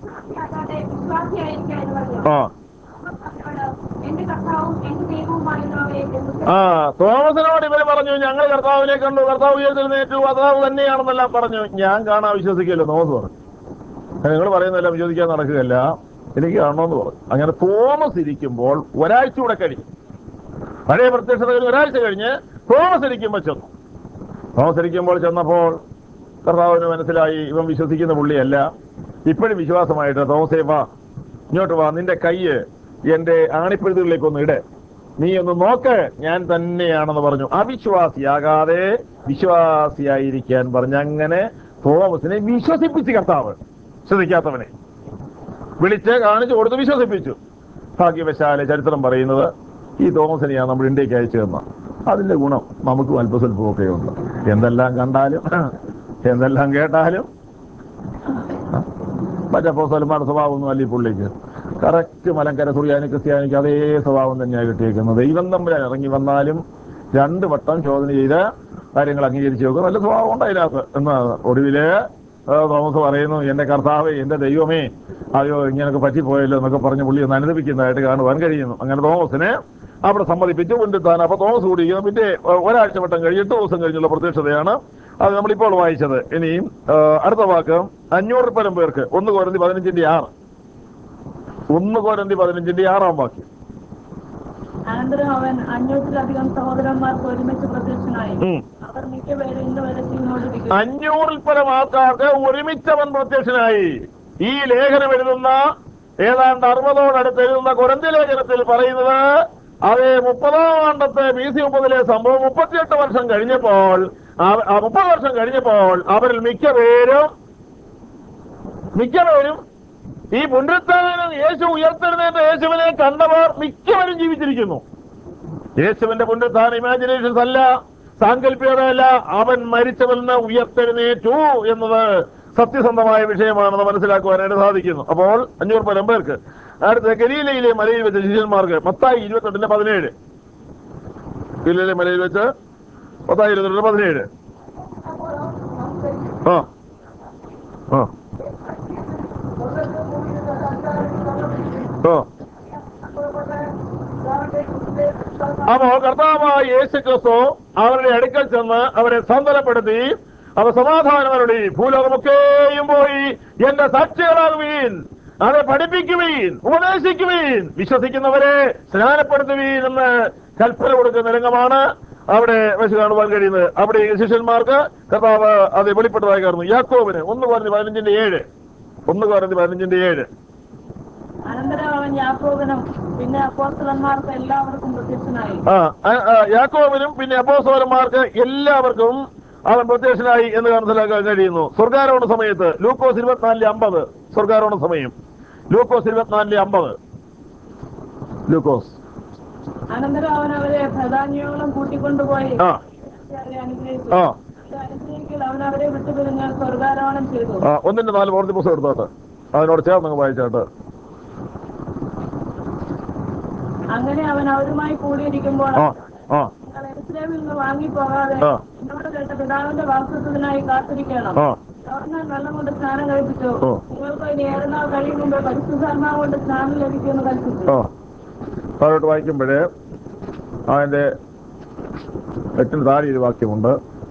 ആ എന്റെ കർത്താവും എന്റെ ദൈവവുമായിരുന്നവയെ ആ തോമസിനോട് ഇവര് പറഞ്ഞു ഞങ്ങൾ കർത്താവിനെ കണ്ടു കർത്താവ് ഉയർത്തിരുന്നേറ്റു കർത്താവ് തന്നെയാണെന്നെല്ലാം പറഞ്ഞു ഞാൻ കാണാൻ വിശ്വസിക്കില്ല തോമസ് പറഞ്ഞു നിങ്ങൾ പറയുന്നതെല്ലാം വിശ്വസിക്കാൻ നടക്കുകയല്ല എനിക്ക് കാണണമെന്ന് പറഞ്ഞു അങ്ങനെ തോമസ് ഇരിക്കുമ്പോൾ ഒരാഴ്ച കൂടെ കഴിഞ്ഞു പഴയ പ്രത്യക്ഷത കഴിഞ്ഞ് ഒരാഴ്ച കഴിഞ്ഞ് തോമസ് ഇരിക്കുമ്പോൾ ചെന്നു തോമസ് ഇരിക്കുമ്പോൾ ചെന്നപ്പോൾ കർത്താവിന് മനസ്സിലായി ഇവൻ വിശ്വസിക്കുന്ന പുള്ളിയല്ല ഇപ്പോഴും വിശ്വാസമായിട്ട് തോമസേ വാ ഇങ്ങോട്ട് വാ നിന്റെ കയ്യ് എന്റെ ആണിപ്പഴുതുകളിലേക്ക് ഒന്ന് ഇട് നീ ഒന്ന് നോക്ക് ഞാൻ തന്നെയാണെന്ന് പറഞ്ഞു അവിശ്വാസിയാകാതെ വിശ്വാസിയായിരിക്കാൻ പറഞ്ഞു അങ്ങനെ തോമസിനെ വിശ്വസിപ്പിച്ച് കർത്താവ് ശ്രദ്ധിക്കാത്തവനെ വിളിച്ച് കാണിച്ചു കൊടുത്ത് വിശ്വസിപ്പിച്ചു ഭാഗ്യവശാലെ ചരിത്രം പറയുന്നത് ഈ തോമസിനെയാണ് നമ്മൾ ഇന്ത്യക്ക് അയച്ചു തന്ന അതിന്റെ ഗുണം നമുക്കും അല്പസ്വല്പമൊക്കെ ഉണ്ട് എന്തെല്ലാം കണ്ടാലും എന്തെല്ലാം കേട്ടാലും മറ്റപ്പോസലന്മാരുടെ സ്വഭാവമൊന്നും അല്ല ഈ പുള്ളിക്ക് കറക്റ്റ് മലങ്കര സുറിയാനി ക്രിസ്ത്യാനിക്ക് അതേ സ്വഭാവം തന്നെയാണ് കിട്ടിയേക്കുന്നത് ദൈവം തമ്മിൽ ഇറങ്ങി വന്നാലും രണ്ട് വട്ടം ചോദന ചെയ്ത് കാര്യങ്ങൾ അംഗീകരിച്ചു നോക്കുക നല്ല സ്വഭാവം ഉണ്ട് അതിനകത്ത് എന്നാണ് ഒടുവില് ആ, തോമസ് പറയുന്നു എന്റെ കർത്താവ് എന്റെ ദൈവമേ അയ്യോ ഇങ്ങനൊക്കെ പറ്റിപ്പോയല്ലോ എന്നൊക്കെ പറഞ്ഞ് പുള്ളി ഒന്ന് അനുദപിക്കുന്നതായിട്ട് കാണുവാൻ കഴിയുന്നു അങ്ങനെ തോമസിനെ അവിടെ സമ്മതിപ്പിച്ചു കൊണ്ടെത്താൻ അപ്പൊ തോമസ് കൂടിയിരിക്കുന്നു പിന്നെ ആ, ഒരാഴ്ച വട്ടം കഴിഞ്ഞ് എട്ട് ദിവസം കഴിഞ്ഞുള്ള പ്രത്യക്ഷതയാണ് അത് നമ്മളിപ്പോൾ വായിച്ചത് ഇനിയും ആ, അടുത്ത വാക്ക് അഞ്ഞൂറ് പരം പേർക്ക് ഒന്ന് കോരന്തി പതിനഞ്ചിന്റെ ആറ് ഒന്ന് കോരന്തി പതിനഞ്ചിന്റെ ആറാം വാക്യം അനന്തരം അവൻ അഞ്ഞൂറ്റിലധികം സഹോദരന്മാർക്ക് ഒരുമിച്ച് പ്രത്യക്ഷനായി ഉം. അവർ മിക്കപേരും ഇന്ന് വരെ ചെയ്തുകൊണ്ടിരിക്കുന്നു അഞ്ഞൂറിൽ പരം ആൾക്കാർക്ക് ഒരുമിച്ചവൻ പ്രത്യക്ഷനായി ഈ ലേഖനം എഴുതുന്ന ഏതാണ്ട് അറുപതോടടുത്ത് എഴുതുന്ന കുരന്തി ലേഖനത്തിൽ പറയുന്നത് അത് മുപ്പതാം ആണ്ടത്തെ ബി സി മുപ്പതിലെ സംഭവം മുപ്പത്തിയെട്ട് വർഷം കഴിഞ്ഞപ്പോൾ ആ- ആ മുപ്പത് വർഷം കഴിഞ്ഞപ്പോൾ അവരിൽ മിക്ക പേരും മിക്കവരും ഈ പുനരുത്ഥാനം യേശു ഉയർത്തെഴുന്നേറ്റ യേശുവിനെ കണ്ടവർ മിക്കവരും ജീവിച്ചിരിക്കുന്നു യേശുവിന്റെ പുനരുത്ഥാന ഇമാജിനേഷൻസ് അല്ല സാങ്കല്പികതയല്ല അവൻ മരിച്ചവരിൽ നിന്ന് ഉയർത്തെഴുന്നേറ്റു എന്നത് സത്യസന്ധമായ വിഷയമാണെന്ന് മനസ്സിലാക്കുവാനായിട്ട് സാധിക്കുന്നു അപ്പോൾ അഞ്ഞൂറ് പരം പേർക്ക് അടുത്ത ഗലീലയിലെ മലയിൽ വെച്ച ശിഷ്യന്മാർക്ക് മത്തായി ഇരുപത്തെട്ടിന്റെ പതിനേഴ് ഗലീലയിലെ മലയിൽ വെച്ച് മത്തായി ഇരുപത്തെട്ടിന്റെ പതിനേഴ് ആ ആ ആ അപ്പോൾ കർത്താവായ യേശു ക്രിസ്തു അവരുടെ അടുക്കൽ ചെന്ന് അവരെ സന്തലപ്പെടുത്തി അവർ സമാധാനമരുടെ ഭൂലോകമൊക്കെയും പോയി എന്റെ സാക്ഷികളാകുവീൻ അത് പഠിപ്പിക്കുവീൻ ഉപദേശിക്കുവീൻ വിശ്വസിക്കുന്നവരെ സ്നാനപ്പെടുത്തുവീൻ എന്ന് കൽപ്പന കൊടുക്കുന്ന രംഗമാണ് അവിടെ വെച്ച് കാണുവാൻ കഴിയുന്നത് അവിടെ ഈ ശിഷ്യന്മാർക്ക് കർത്താവ് അത് വെളിപ്പെട്ടതായി കാണുന്നു യാക്കോബിന് ഒന്ന് പറഞ്ഞ് പതിനഞ്ചിന്റെ ഏഴ് ഒന്ന് പറഞ്ഞ് പതിനഞ്ചിന്റെ ഏഴ് അനന്തരം അവൻ യാക്കോബിനും പിന്നെ അപ്പോസ്തലന്മാർക്ക് എല്ലാവർക്കും പ്രത്യക്ഷനായി ആ ആ, ആ, യാക്കോബിനും പിന്നെ അപ്പോസ്തലന്മാർക്ക് എല്ലാവർക്കും അവൻ പ്രത്യക്ഷനായി എന്ന് മനസ്സിലാക്കാൻ കഴിയുന്നു സ്വർഗാരോഹണ സമയത്ത് ലൂക്കോസ് ഇരുപത്തിനാലിലെ അമ്പത് സ്വർഗാരോഹണ സമയം ലൂക്കോസ് ഇരുപത്തിനാലിലെ അമ്പത് ലൂക്കോസ് അനന്തരം അവൻ അവരെ പ്രധാനിയോളം കൂട്ടിക്കൊണ്ടുപോയി ആ അവരെ അനുഗ്രഹിച്ചു ആ ഇത് അനുഗ്രഹിക്കൽ അവൻ അവരെ വിട്ടുപിരിഞ്ഞ് സ്വർഗാരോഹണം ചെയ്തു ആ ഒന്നിന്റെ നാല് പ്രവൃത്തി പുസ്തകം എടുത്തോട്ട് അതിനോട് ചേർന്ന് വായിച്ചാട്ട് അങ്ങനെ അവൻ അവരുമായി കൂടിയിരിക്കുമ്പോൾ ആ ആ നിങ്ങൾ എരുസലേമിൽ നിന്ന് വാങ്ങിപ്പോകാതെ ആ. എന്നോട് കേട്ട പിതാവിന്റെ വാക്തത്വത്തിനായി കാത്തിരിക്കണം ആ ഗവർണർ വെള്ളം കൊണ്ട് സ്നാനം കഴിപ്പിച്ചു ഓ. നിങ്ങൾക്ക് ഇനി ഏറെ നാൾ കഴിയും മുമ്പ് പരിശുദ്ധാത്മാവ് കൊണ്ട് സ്നാനം ലഭിക്കുമെന്ന് കൽപ്പിച്ചു ആ താഴോട്ട് വായിക്കുമ്പോഴേ അതിന്റെ എട്ടിന് താഴെ ഒരു വാക്യമുണ്ട്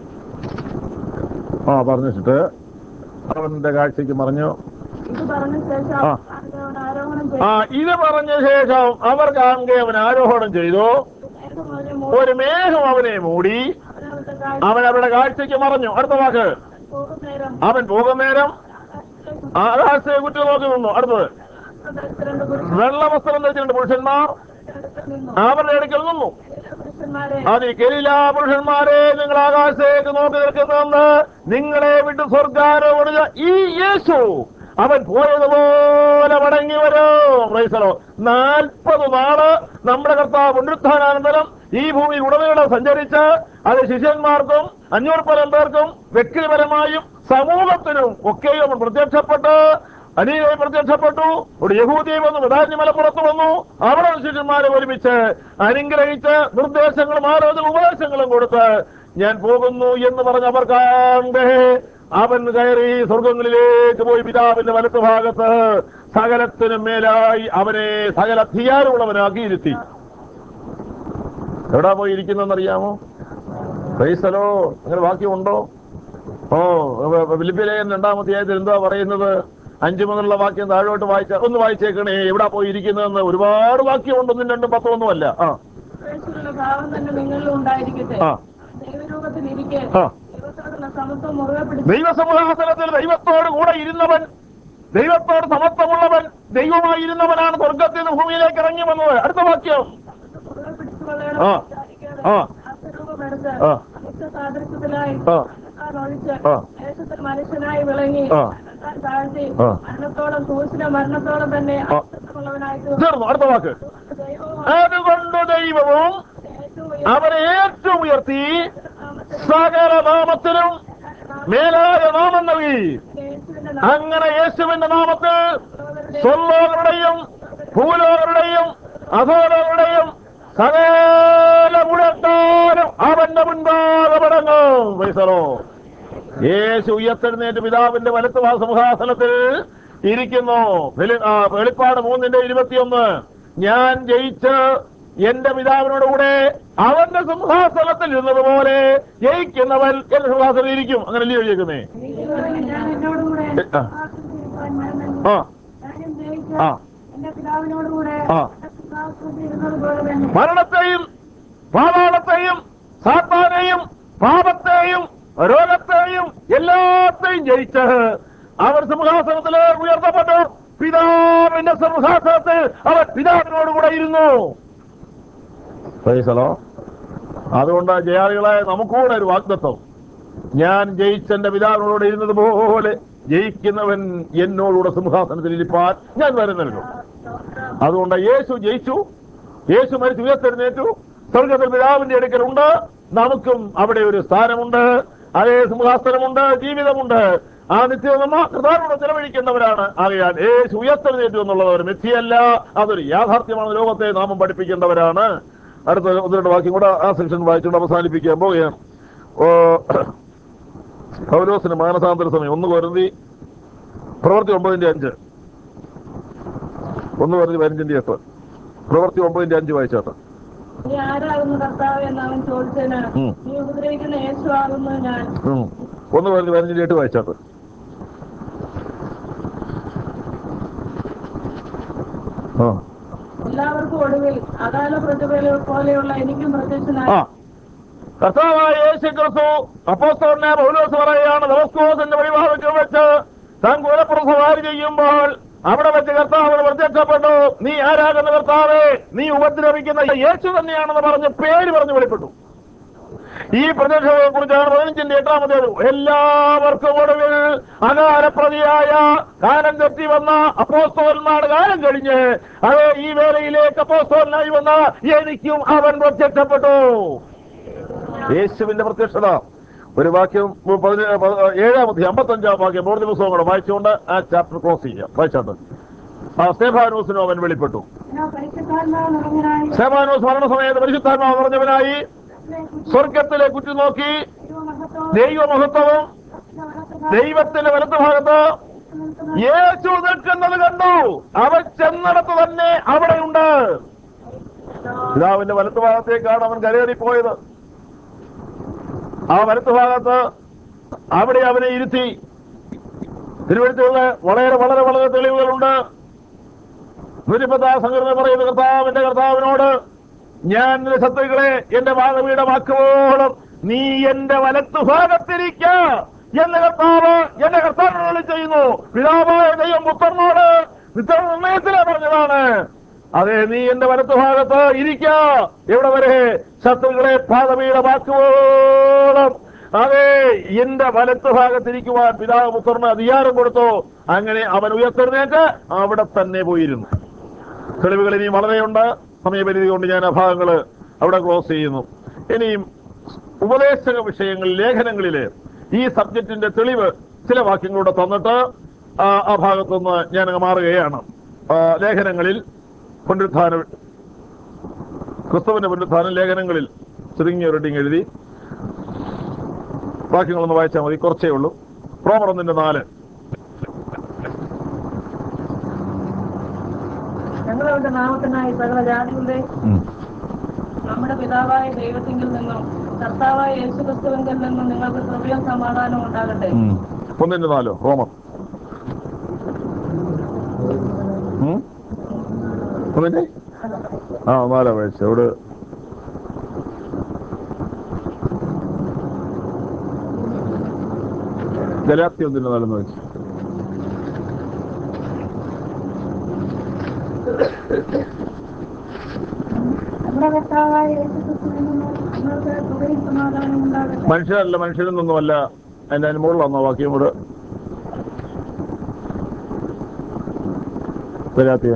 ആ പറഞ്ഞിട്ട് അവന്റെ കാഴ്ചക്ക് പറഞ്ഞു ഇത് പറഞ്ഞ ശേഷം ആ. അവൻ ആരോഹണം ആ ചെയ്തു ഇത് പറഞ്ഞ ശേഷം അവർ കാണുക അവൻ ആരോഹണം ചെയ്തു മേഘം അവനെ മൂടി. ഒരു മേഘം അവനെ മൂടി അവൻ അവരുടെ കാഴ്ച അവൻ അവരുടെ കാഴ്ചയ്ക്ക് മറഞ്ഞു അടുത്ത വാക്ക് പോകുന്നേരം അവൻ പോകുന്നേരം ആകാശത്തെ കുറ്റു നോക്കി നിന്നു അടുത്തത് രണ്ട് പുരുഷ- വെള്ള വസ്ത്രം ധരിച്ചിട്ടുണ്ട് പുരുഷന്മാർ അടുത്ത് നിന്നു അവരുടെ അടുക്കൽ നിന്നു പുരുഷന്മാരെ അത് കെലില പുരുഷന്മാരെ നിങ്ങൾ ആകാശത്തേക്ക് നോക്കി നിൽക്കുന്നെന്ന് നിങ്ങളെ വിട്ട് സ്വർഗാരോപണ ഈ യേശു അവൻ പോയതുപോലെ മടങ്ങി വരും പ്രൈസലോ നാൽപ്പത് നാള് നമ്മുടെ കർത്താവ് പുനരുത്ഥാനാനന്തരം ഈ ഭൂമിയിൽ ഉടനീളം സഞ്ചരിച്ച് അത് ശിഷ്യന്മാർക്കും അഞ്ഞൂറ് പരം പേർക്കും വ്യക്തിപരമായും സമൂഹത്തിനും ഒക്കെയും അവൻ പ്രത്യക്ഷപ്പെട്ട് അനീകമായി പ്രത്യക്ഷപ്പെട്ടു ഒരു യഹൂദിയെ വന്നു വിടാഞ്ഞ മലപ്പുറത്ത് വന്നു അവിടെ ശിഷ്യന്മാരെ ഒരുമിച്ച് അനുഗ്രഹിച്ച് നിർദ്ദേശങ്ങളും ആലോചന ഉപദേശങ്ങളും കൊടുത്ത് ഞാൻ പോകുന്നു എന്ന് പറഞ്ഞ് അവർ കാണേ അവൻ കയറി സ്വർഗങ്ങളിലേക്ക് പോയി പിതാവിന്റെ വലത്ത് ഭാഗത്ത് സകലത്തിനും മേലായി അവനെ സകല അധികാരമുള്ളവനാക്കി ഇരുത്തി എവിടാ പോയി ഇരിക്കുന്നറിയാമോ ക്രൈസ്തലോ അങ്ങനെ വാക്യമുണ്ടോ ഓ ഫിലിപ്പിലേഖൻ രണ്ടാമത്തെ ആയത്തിൽ എന്താ പറയുന്നത് അഞ്ചു മുതലുള്ള വാക്യം താഴോട്ട് വായിച്ച ഒന്ന് വായിച്ചേക്കണേ എവിടെ പോയി ഇരിക്കുന്നതെന്ന് ഒരുപാട് വാക്യമുണ്ട് ഒന്നും രണ്ടും പത്തൊന്നും അല്ല ആ യേശുവിനുള്ള ഭാവം തന്നെ നിങ്ങളിൽ ഉണ്ടായിരിക്കട്ടെ ആ ദൈവരൂപത്തിൽ ഇരിക്കെ ആ ദൈവത്തോടുള്ള സമത്വം മുറുകെ പിടിച്ച് ദൈവസമുദാസനത്തിൽ ദൈവത്തോട് കൂടെ ഇരുന്നവൻ ദൈവത്തോട് സമത്വമുള്ളവൻ ദൈവമായിരുന്നവനാണ് സ്വർഗത്തിൽ നിന്ന് ഭൂമിയിലേക്ക് ഇറങ്ങി വന്നത് അടുത്ത വാക്യം മുറുകെ പിടിച്ചുകൊള്ളണം ആ. വിചാരിക്കാതെ ആ. അർത്ഥരൂപമെടുത്ത് ആ. മനുഷ്യ സാദൃശ്യത്തിലായി ആ. താൻ ഒഴിച്ച് ആ. ദേശത്തിൽ മനുഷ്യനായി വിളങ്ങി ആ. താൻ താഴ്ത്തി ആ. മരണത്തോളം സൂക്ഷിച്ച മരണത്തോളം തന്നെ ആ. അർത്ഥമുള്ളവനായി തീർന്നു അടുത്ത വാക്ക് ദൈവവും അതുകൊണ്ട് ദൈവവും ഏറ്റവും അവരെ ഏറ്റവും ഉയർത്തി സകല നാമത്തിലും മേലായ നാമം നൽകി യേശുവിന്റെ അങ്ങനെ യേശുവിന്റെ നാമത്തിൽ നാമങ്ങളുടെ സ്വർലോകരുടെയും ഭൂലോകരുടെയും അധോലോകരുടെയും സകല മുഴക്കാനും അവന്റെ മുൻപാകെ മടങ്ങും പൈസറോ യേശു ഉയർത്തെഴുന്നേറ്റ് പിതാവിന്റെ വലത്ത് സിംഹാസനത്തിൽ ഇരിക്കുന്നു വെളി- ആ, വെളിപ്പാട് മൂന്നിന്റെ ഇരുപത്തിയൊന്ന് ഞാൻ ജയിച്ച് എന്റെ പിതാവിനോട് കൂടെ അവന്റെ സിംഹാസനത്തിൽ ഇരുന്നതുപോലെ ജയിക്കുന്നവൻ എന്റെ സിംഹാസനത്തിൽ ഇരിക്കും അങ്ങനെ അല്ലേ എഴുതിയേക്കുന്നേ ഞാൻ എന്നോടുകൂടെ ആ. ആ ഞാനും ജയിച്ച ആ എന്റെ പിതാവിനോടുകൂടെ ആ. സിംഹാസനത്തിൽ ഇരുന്നതുപോലെ തന്നെ മരണത്തെയും പാതാളത്തെയും സാത്താനെയും പാപത്തെയും രോഗത്തെയും എല്ലാത്തെയും ജയിച്ച് അവർ സിംഹാസനത്തില് ഉയർത്തപ്പെട്ടു പിതാവിന്റെ സിംഹാസനത്തിൽ അവർ പിതാവിനോടുകൂടെ ഇരുന്നു പ്രൈസലോ അതുകൊണ്ട് ജയാളികളെ നമുക്കൂടെ ഒരു വാഗ്ദത്വം ഞാൻ ജയിച്ചെന്റെ പിതാവിനോട് ഇരുന്നത് പോലെ ജയിക്കുന്നവൻ എന്നോടുകൂടെ സിംഹാസനത്തിൽ ഇരിപ്പാൻ ഞാൻ വരെ നൽകും അതുകൊണ്ട് യേശു ജയിച്ചു യേശു മരിച്ചു ഉയർത്തെഴുന്നേറ്റു സ്വർഗത്തിൽ പിതാവിന്റെ അടുക്കലുണ്ട് നമുക്കും അവിടെ ഒരു സ്ഥാനമുണ്ട് അതേ സിംഹാസനമുണ്ട് ജീവിതമുണ്ട് ആ നിത്യം നമ്മ കൃതാരോട് ചെലവഴിക്കേണ്ടവരാണ് ആകയാൽ യേശു ഉയർത്തെഴുന്നേറ്റു എന്നുള്ളത് ഒരു മിഥ്യയല്ല അതൊരു യാഥാർത്ഥ്യമാണ് ലോകത്തെ നാമം പഠിപ്പിക്കേണ്ടവരാണ് അടുത്ത ഒന്ന് രണ്ട് വാക്യം കൂടെ ആ സെക്ഷൻ വായിച്ചുകൊണ്ട് അവസാനിപ്പിക്കാൻ പോവുകയാണ് ഓ പൗലോസിന് മാനസാന്തര സമയം ഒന്ന് കൊരുന്തി പ്രവൃത്തി ഒമ്പതിന്റെ അഞ്ച് ഒന്ന് പറഞ്ഞ് പതിനഞ്ചിന്റെ എട്ട് പ്രവൃത്തി ഒമ്പതിന്റെ അഞ്ച് വായിച്ചാട്ട് നീ ആരാകുന്നു കർത്താവ് എന്ന് അവൻ ചോദിച്ചതിന് ഉം. നീ ഉപദ്രവിക്കുന്ന യേശു ആകുന്നു ഞാൻ ഉം. ഒന്ന് പറഞ്ഞ് പതിനഞ്ചിന്റെ എട്ട് വായിച്ചാട്ട് ആ എല്ലാവർക്കും ഒടുവിൽ അകാല പ്രതിഭ പോലെയുള്ള എനിക്കും പ്രത്യക്ഷനായി ആ കർത്താവായ യേശു ക്രിസ്തു അപ്പോസ്തലനെ പൗലോസ് പറയുകയാണ് ദമസ്കോസിന്റെ വഴിഭാഗത്തിൽ വെച്ച് താൻ കുലപ്രസവാരി ചെയ്യുമ്പോൾ അവിടെ വെച്ച് കർത്താവ് പ്രത്യക്ഷപ്പെട്ടു നീ ആരാകുന്ന കർത്താവേ നീ ഉപദ്രവിക്കുന്ന യേശു തന്നെയാണെന്ന് പറഞ്ഞ് പേര് പറഞ്ഞു വെളിപ്പെട്ടു ഈ പ്രത്യക്ഷതയെ കുറിച്ചാണ് പതിനഞ്ചിന്റെ എട്ടാമത്തെ എല്ലാവർക്കും ഒടുവിൽ അകാലപ്രതിയായ കാലം തെറ്റി വന്ന അപ്പോസ്തോലന്മാരുടെ കാലം കഴിഞ്ഞ് അതേ ഈ വേലയിലേക്ക് അപ്പോസ്തോലനായി വന്ന എനിക്കും അവൻ പ്രത്യക്ഷപ്പെട്ടു യേശുവിന്റെ പ്രത്യക്ഷത ഒരു വാക്യം പതിനേ- പ- ഏഴാമത്തെ അമ്പത്തഞ്ചാം വാക്യം മൂന്ന് ദിവസവും കൂടെ വായിച്ചുകൊണ്ട് ആ ചാപ്റ്റർ ക്ലോസ് ചെയ്യാം വായിച്ചാട്ട് ആ സ്തേഫാനോസിനും അവൻ വെളിപ്പെട്ടു ഞാൻ പരിശുദ്ധാത്മാവ് നിറഞ്ഞനായി സ്തേഫാനോസ് മരണസമയത്ത് പരിശുദ്ധാത്മാവ് നിറഞ്ഞവനായി സ്വർഗത്തിലെ കുറ്റി നോക്കി ദൈവമഹത്വവും ദൈവത്തിന്റെ വലത്ത് ഭാഗത്ത് യേശു നിൽക്കുന്നത് കണ്ടു അവൻ ചെന്നിടത്ത് തന്നെ അവിടെയുണ്ട് പിതാവിന്റെ വലത്ത് ഭാഗത്തേക്കാണ് അവൻ കരയേറിപ്പോയത് ആ വലത്ത് ഭാഗത്ത് അവിടെ അവനെ ഇരുത്തി തിരുവനന്തപുരത്ത് വളരെ വളരെ വളരെ തെളിവുകളുണ്ട് നൂറ്റിപ്പത്താം സംഘടന പറയുന്ന കർത്താവിന്റെ കർത്താവിനോട് ഞാൻ നിന്റെ ശത്രുക്കളെ എന്റെ ഭാഗവീടമാക്കുവോളം നീ എന്റെ വലത്തു ഭാഗത്തിരിക്ക എന്ന കർത്താവ് എന്റെ കർത്താവിനോട് ചെയ്യുന്നു പിതാവായ ദൈവം പുത്രനോട് നിർണയത്തിലെ പറഞ്ഞതാണ് അതെ നീ എന്റെ വലത്തു ഭാഗത്ത് ഇരിക്ക എവിടെ വരെ ശത്രുക്കളെ പാതപീഠമാക്കുവോളം അതെ എന്റെ വലത്ത് ഭാഗത്തിരിക്കുവാൻ പിതാവ് പുത്രന് അധികാരം കൊടുത്തു അങ്ങനെ അവൻ ഉയർത്തെഴുന്നേറ്റ് അവിടെ തന്നെ പോയിരുന്നു തെളിവുകൾ ഇനിയും വളരെയുണ്ട് സമയപരിധി കൊണ്ട് ഞാൻ ആ ഭാഗങ്ങള് അവിടെ ക്ലോസ് ചെയ്യുന്നു ഇനിയും ഉപദേശക വിഷയങ്ങളിൽ ലേഖനങ്ങളില് ഈ സബ്ജക്റ്റിന്റെ തെളിവ് ചില വാക്യങ്ങളൂടെ തന്നിട്ട് ആ ആ ഭാഗത്തുനിന്ന് ഞാൻ അങ്ങ് മാറുകയാണ് ആ, ലേഖനങ്ങളിൽ പുനരുത്ഥാന ക്രിസ്തുവിന്റെ പുനരുത്ഥാന ലേഖനങ്ങളിൽ ചുരുങ്ങിയ റെഡിങ് എഴുതി വാക്യങ്ങളൊന്ന് വായിച്ചാൽ മതി കുറച്ചേ ഉള്ളൂ റോമർ ഒന്നിന്റെ നാല് ഞങ്ങളവന്റെ നാമത്തിനായി സകല ജാതികളുടെ നമ്മുടെ പിതാവായ ദൈവത്തിങ്കിൽ നിന്നും കർത്താവായ യേശുക്രിസ്തുവിങ്കിൽ നിന്നും നിങ്ങൾക്ക് കൃപയും സമാധാനവും ഉണ്ടാകട്ടെ ഒന്നിന്റെ നാലോ റോമർ പിന്നെ ആ നാലാം ആഴ്ച ഇവിടെ ഗലാത്തി ഒന്നിന് നാലെന്ന് വെച്ച് നമ്മുടെ കർത്താവായ യേശുക്രിസ്തുവിൽ നിന്ന് നിങ്ങൾക്ക് കൃപയും സമാധാനം ഉണ്ടാകട്ടെ മനുഷ്യരല്ല മനുഷ്യരിൽ നിന്നുമല്ല അതിന്റെ അതിന് മുകളിലാണോ വാക്യം കൂടെ ഗലാത്തിയ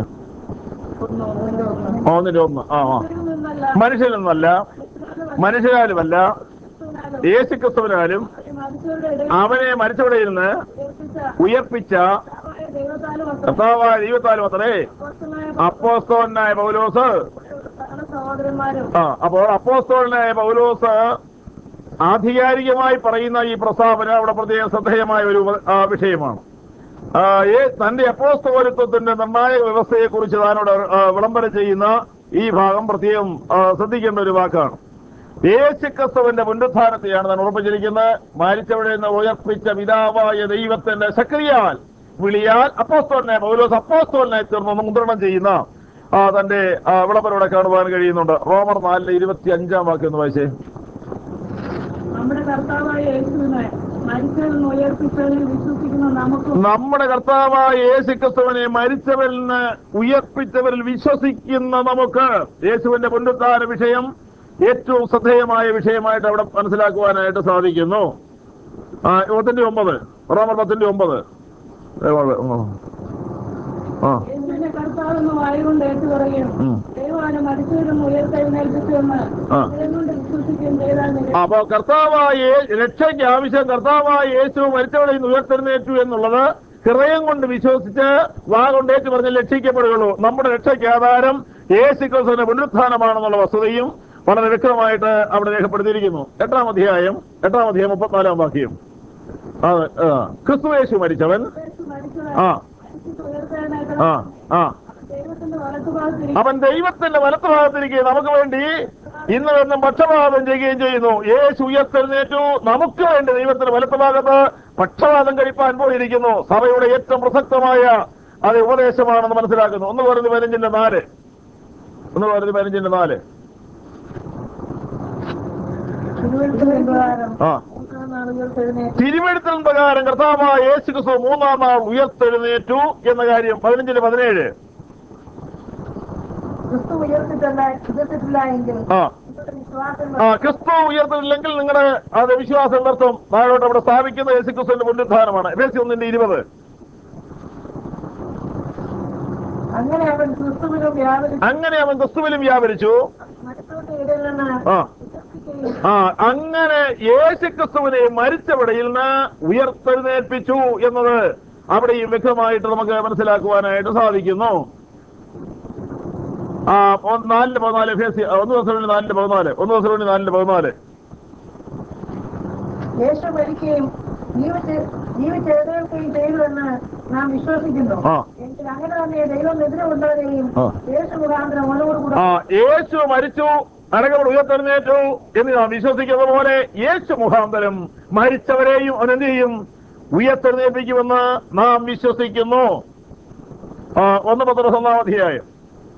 ആ ഒന്നിന്റെ ഒന്ന് ആ ആ ഇതിൽ നിന്നല്ല മനുഷ്യരിൽ നിന്നല്ല മനുഷ്യരാലുമല്ല യേശു ക്രിസ്തുവിനാലും മനുഷ്യരുടെ ഇടയിൽ അവനെ മരിച്ചവിടെ ഇരുന്ന് ഉയർപ്പിച്ച ഉയർപ്പിച്ച കർത്താവായ ദൈവത്താലും അത്ര കർത്താവായ ദൈവത്താലും അത്രേ അപ്പോസ്തലനായ അപ്പോസ്തോലനായ പൗലോസ് സകല സഹോദരന്മാരും ആ അപ്പോൾ അപ്പോസ്തോലനായ പൗലോസ് ആധികാരികമായി പറയുന്ന ഈ പ്രസ്താവന അവിടെ പ്രത്യേകം ശ്രദ്ധേയമായ ഒരു ആ, വിഷയമാണ് ആ, ഏ- തന്റെ അപ്പോസ്തോലിത്വത്തിന്റെ നിർണായക വ്യവസ്ഥയെ കുറിച്ച് താനോട് ആ, വിളംബരം ചെയ്യുന്ന ഈ ഭാഗം പ്രത്യേകം ആ, ശ്രദ്ധിക്കേണ്ട ഒരു വാക്കാണ് യേശുക്രിസ്തുവിന്റെ പുനരുദ്ധാനത്തെയാണ് താൻ ഉറപ്പിച്ചിരിക്കുന്നത് മരിച്ചവിടെ നിന്ന് ഉയർപ്പിച്ച പിതാവായ ദൈവത്തിന്റെ ശക്തിയാൽ വിളിയാൽ അപ്പോസ്തോലിനെ പൗലോസ് അപ്പോസ്തോലിനെ തീർന്ന് മുദ്രണം ചെയ്യുന്ന ആ തന്റെ ആ, വിളംബരം കാണുവാൻ കഴിയുന്നുണ്ട് റോമർ നാലിലെ ഇരുപത്തി അഞ്ചാം വാക്യം ഒന്ന് വായിച്ചേ നമ്മുടെ കർത്താവായ യേശുവിനെ മരിച്ചതിൽ നിന്ന് ഉയർപ്പിച്ചതിൽ വിശ്വസിക്കുന്ന നമുക്കും നമ്മുടെ കർത്താവായ യേശുക്രിസ്തുവിനെ മരിച്ചവരിൽ നിന്ന് ഉയർപ്പിച്ചവരിൽ വിശ്വസിക്കുന്ന നമുക്ക് യേശുവിന്റെ പുനരുദ്ധാന വിഷയം ഏറ്റവും ശ്രദ്ധേയമായ വിഷയമായിട്ട് അവിടെ മനസ്സിലാക്കുവാനായിട്ട് സാധിക്കുന്നു ആ പത്തിന്റെ ഒമ്പത് റോമർ പത്തിന്റെ ഒമ്പത് ഏ, വളരെ, ഉം. ആ യേശുവിനെ കർത്താവെന്ന് വായുകൊണ്ട് ഏറ്റു പറയുകയും ഉം. ദൈവമാണ് മരിച്ചവരിൽ നിന്ന് ഉയർത്തെഴുന്നേൽപ്പിച്ചുവെന്ന് ആ. ഹൃദയം കൊണ്ട് വിശ്വസിക്കുകയും ചെയ്താൽ നിര- അപ്പോ കർത്താവായ യേ- രക്ഷയ്ക്ക് ആവശ്യം കർത്താവായ യേശു മരിച്ചവടെ നിന്ന് ഉയർത്തെഴുന്നേറ്റു എന്നുള്ളത് ഹൃദയം കൊണ്ട് വിശ്വസിച്ച് വാ കൊണ്ട് ഏറ്റു പറഞ്ഞ് രക്ഷിക്കപ്പെടുകയുള്ളൂ നമ്മുടെ രക്ഷയ്ക്ക് ആധാരം യേശു ക്രിസ്തുവിന്റെ പുനരുത്ഥാനമാണെന്നുള്ള വസ്തുതയും വളരെ വ്യക്തമായിട്ട് അവിടെ രേഖപ്പെടുത്തിയിരിക്കുന്നു എട്ടാം അധ്യായം എട്ടാം അധ്യായം മുപ്പത്തിനാലാം വാക്യം ആ ആ. ക്രിസ്തു യേശു മരിച്ചവൻ യേശു മരിച്ചത് ആ മരിച്ചിട്ട് ഉയർത്തെഴുന്നേറ്റത് ആ ആ ദൈവത്തിന്റെ വലത്തുഭാഗത്തിരിക്കും അവൻ ദൈവത്തിന്റെ വലത്തുഭാഗത്തിരിക്കുകയും നമുക്ക് വേണ്ടി ഇന്ന് എന്നും പക്ഷപാതം ചെയ്യുകയും ചെയ്യുന്നു യേശു ഉയർത്തെഴുന്നേറ്റു നമുക്ക് വേണ്ടി ദൈവത്തിന്റെ വലത്തുഭാഗത്ത് പക്ഷപാതം കഴിപ്പാൻ പോയിരിക്കുന്നു സഭയുടെ ഏറ്റവും പ്രസക്തമായ അത് ഉപദേശമാണെന്ന് മനസ്സിലാക്കുന്നു ഒന്ന് പറഞ്ഞ് പതിനഞ്ചിന്റെ നാല് ഒന്ന് പറഞ്ഞ് പതിനഞ്ചിന്റെ നാല് പ്രകാരം ആ മൂന്നാം നാൾ ഉയർത്തെഴുന്നേറ്റ് തിരുവെടുത്തൽ പ്രകാരം കർത്താവായ യേശു ക്രിസ്തു മൂന്നാം നാൾ ഉയർത്തെഴുന്നേറ്റു എന്ന കാര്യം പതിനഞ്ചിന് പതിനേഴ് ക്രിസ്തു ഉയർത്തിട്ടല്ല ഉയർത്തിട്ടില്ല എങ്കിൽ ആ നിങ്ങളുടെ വിശ്വാസം ആ ക്രിസ്തു ഉയർത്തില്ലെങ്കിൽ നിങ്ങളുടെ അത് വിശ്വാസം വ്യർത്ഥം താഴോട്ട് അവിടെ സ്ഥാപിക്കുന്ന യേശു ക്രിസ്തുവിന്റെ പുനരുദ്ധാനമാണ് എഫേസി ഒന്നിന്റെ ഇരുപത് അങ്ങനെ അവൻ ക്രിസ്തുവിനും വ്യാപരിച്ചു അങ്ങനെ അവൻ ക്രിസ്തുവിലും വ്യാപരിച്ചു മറ്റുള്ള ഇടയിൽ നിന്ന് ആ വിശ്വസിക്കുകയും ആ അങ്ങനെ യേശു ക്രിസ്തുവിനെ മരിച്ചവിടയിൽ നിന്ന് ഉയർത്തെഴുന്നേൽപ്പിച്ചു എന്നത് അവിടെയും വ്യക്തമായിട്ട് നമുക്ക് മനസ്സിലാക്കുവാനായിട്ട് സാധിക്കുന്നു ആ പോ- നാലിന്റെ പതിനാല് എഫേസി ആ, ഒന്ന് ദിവസം വേണ്ടി നാലിന്റെ പതിനാല് ഒന്ന് ദിവസം വേണ്ടി നാലിന്റെ പതിനാല് യേശു മരിക്കുകയും ജീവിച്ച് ജീവിച്ചെഴുന്നേൽക്കുകയും ചെയ്തുവെന്ന് നാം വിശ്വസിക്കുന്നു ആ. എങ്കിൽ അങ്ങനെ തന്നെ ദൈവം എതിരെ കൊണ്ടവരെയും ആ. യേശു മുഖാന്തരം അവനോട് കൂടെ ആ യേശു മരിച്ചു അടക്കപ്പോൾ ഉയർത്തെഴുന്നേറ്റു എന്ന് നാം വിശ്വസിക്കുന്ന പോലെ യേശു മുഖാന്തരം മരിച്ചവരെയും അവൻ എന്ത് ചെയ്യും ഉയർത്തെഴുന്നേൽപ്പിക്കുമെന്ന് നാം വിശ്വസിക്കുന്നു ആ ഒന്ന് പത്ര ഒന്നാം അധ്യായം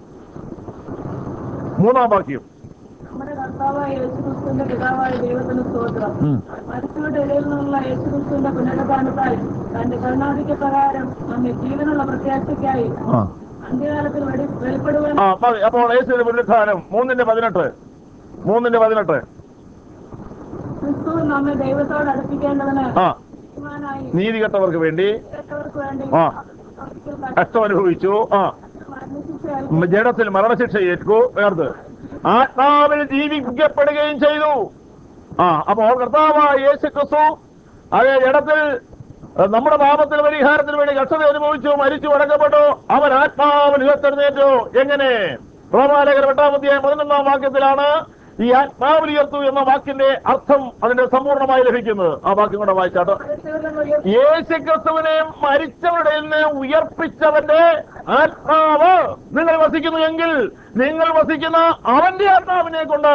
മൂന്നാം വാക്യം നമ്മുടെ കർത്താവായ യേശുക്രിസ്തുവിന്റെ പിതാവായ ദൈവത്തിന് സ്തോത്രം ഉം. മരിച്ചവരുടെ ഇടയിൽ നിന്നുള്ള യേശുക്രിസ്തുവിന്റെ പുനരുദ്ധാനത്താൽ തന്റെ കരുണാധിക്യ പ്രകാരം നമ്മെ ജീവനുള്ള പ്രത്യാശയ്ക്കായി ആ അന്ത്യകാലത്തിൽ വെളി- വെളിപ്പെടുവാൻ ആ മതി അപ്പോൾ യേശുവിന്റെ പുനരുത്ഥാനം മൂന്നിന്റെ പതിനെട്ട് മൂന്നിന്റെ പതിനെട്ട് ക്രിസ്തു നമ്മെ ദൈവത്തോട് അടുപ്പിക്കേണ്ടതിന് ആ നീതിമാനായി നീതികെട്ടവർക്ക് വേണ്ടി കേട്ടവർക്ക് വേണ്ടി ആ. ഒരിക്കൽ കഷ്ടം അനുഭവിച്ചു ആ മരണശിക്ഷ ജഡത്തിൽ മരണശിക്ഷ ഏറ്റു വേർത് ആത്മാവിൽ ജീവിക്കപ്പെടുകയും ചെയ്തു ആ അപ്പോൾ കർത്താവായ യേശു ക്രിസ്തു അതേ ജഡത്തിൽ അഹ് നമ്മുടെ പാപത്തിന് പരിഹാരത്തിന് വേണ്ടി കഷ്ടത അനുഭവിച്ചു മരിച്ചു അടക്കപ്പെട്ടു അവൻ ആത്മാവിൽ ഉയർത്തെഴുന്നേറ്റു എങ്ങനെ റോമാലേഖന എട്ടാമധ്യായം പതിനൊന്നാം വാക്യത്തിലാണ് ഈ ആത്മാവിൽ ഉയർത്തു എന്ന വാക്കിന്റെ അർത്ഥം അതിന്റെ സമ്പൂർണ്ണമായി ലഭിക്കുന്നത് ആ വാക്യം കൂടെ വായിച്ചാട്ടോ യേശുക്രിസ്തുവിനെ മരിച്ചവരുടെ നിന്ന് ഉയർപ്പിച്ചവന്റെ ആത്മാവ് നിങ്ങൾ വസിക്കുന്നു എങ്കിൽ നിങ്ങൾ വസിക്കുന്ന അവന്റെ ആത്മാവിനെ കൊണ്ട്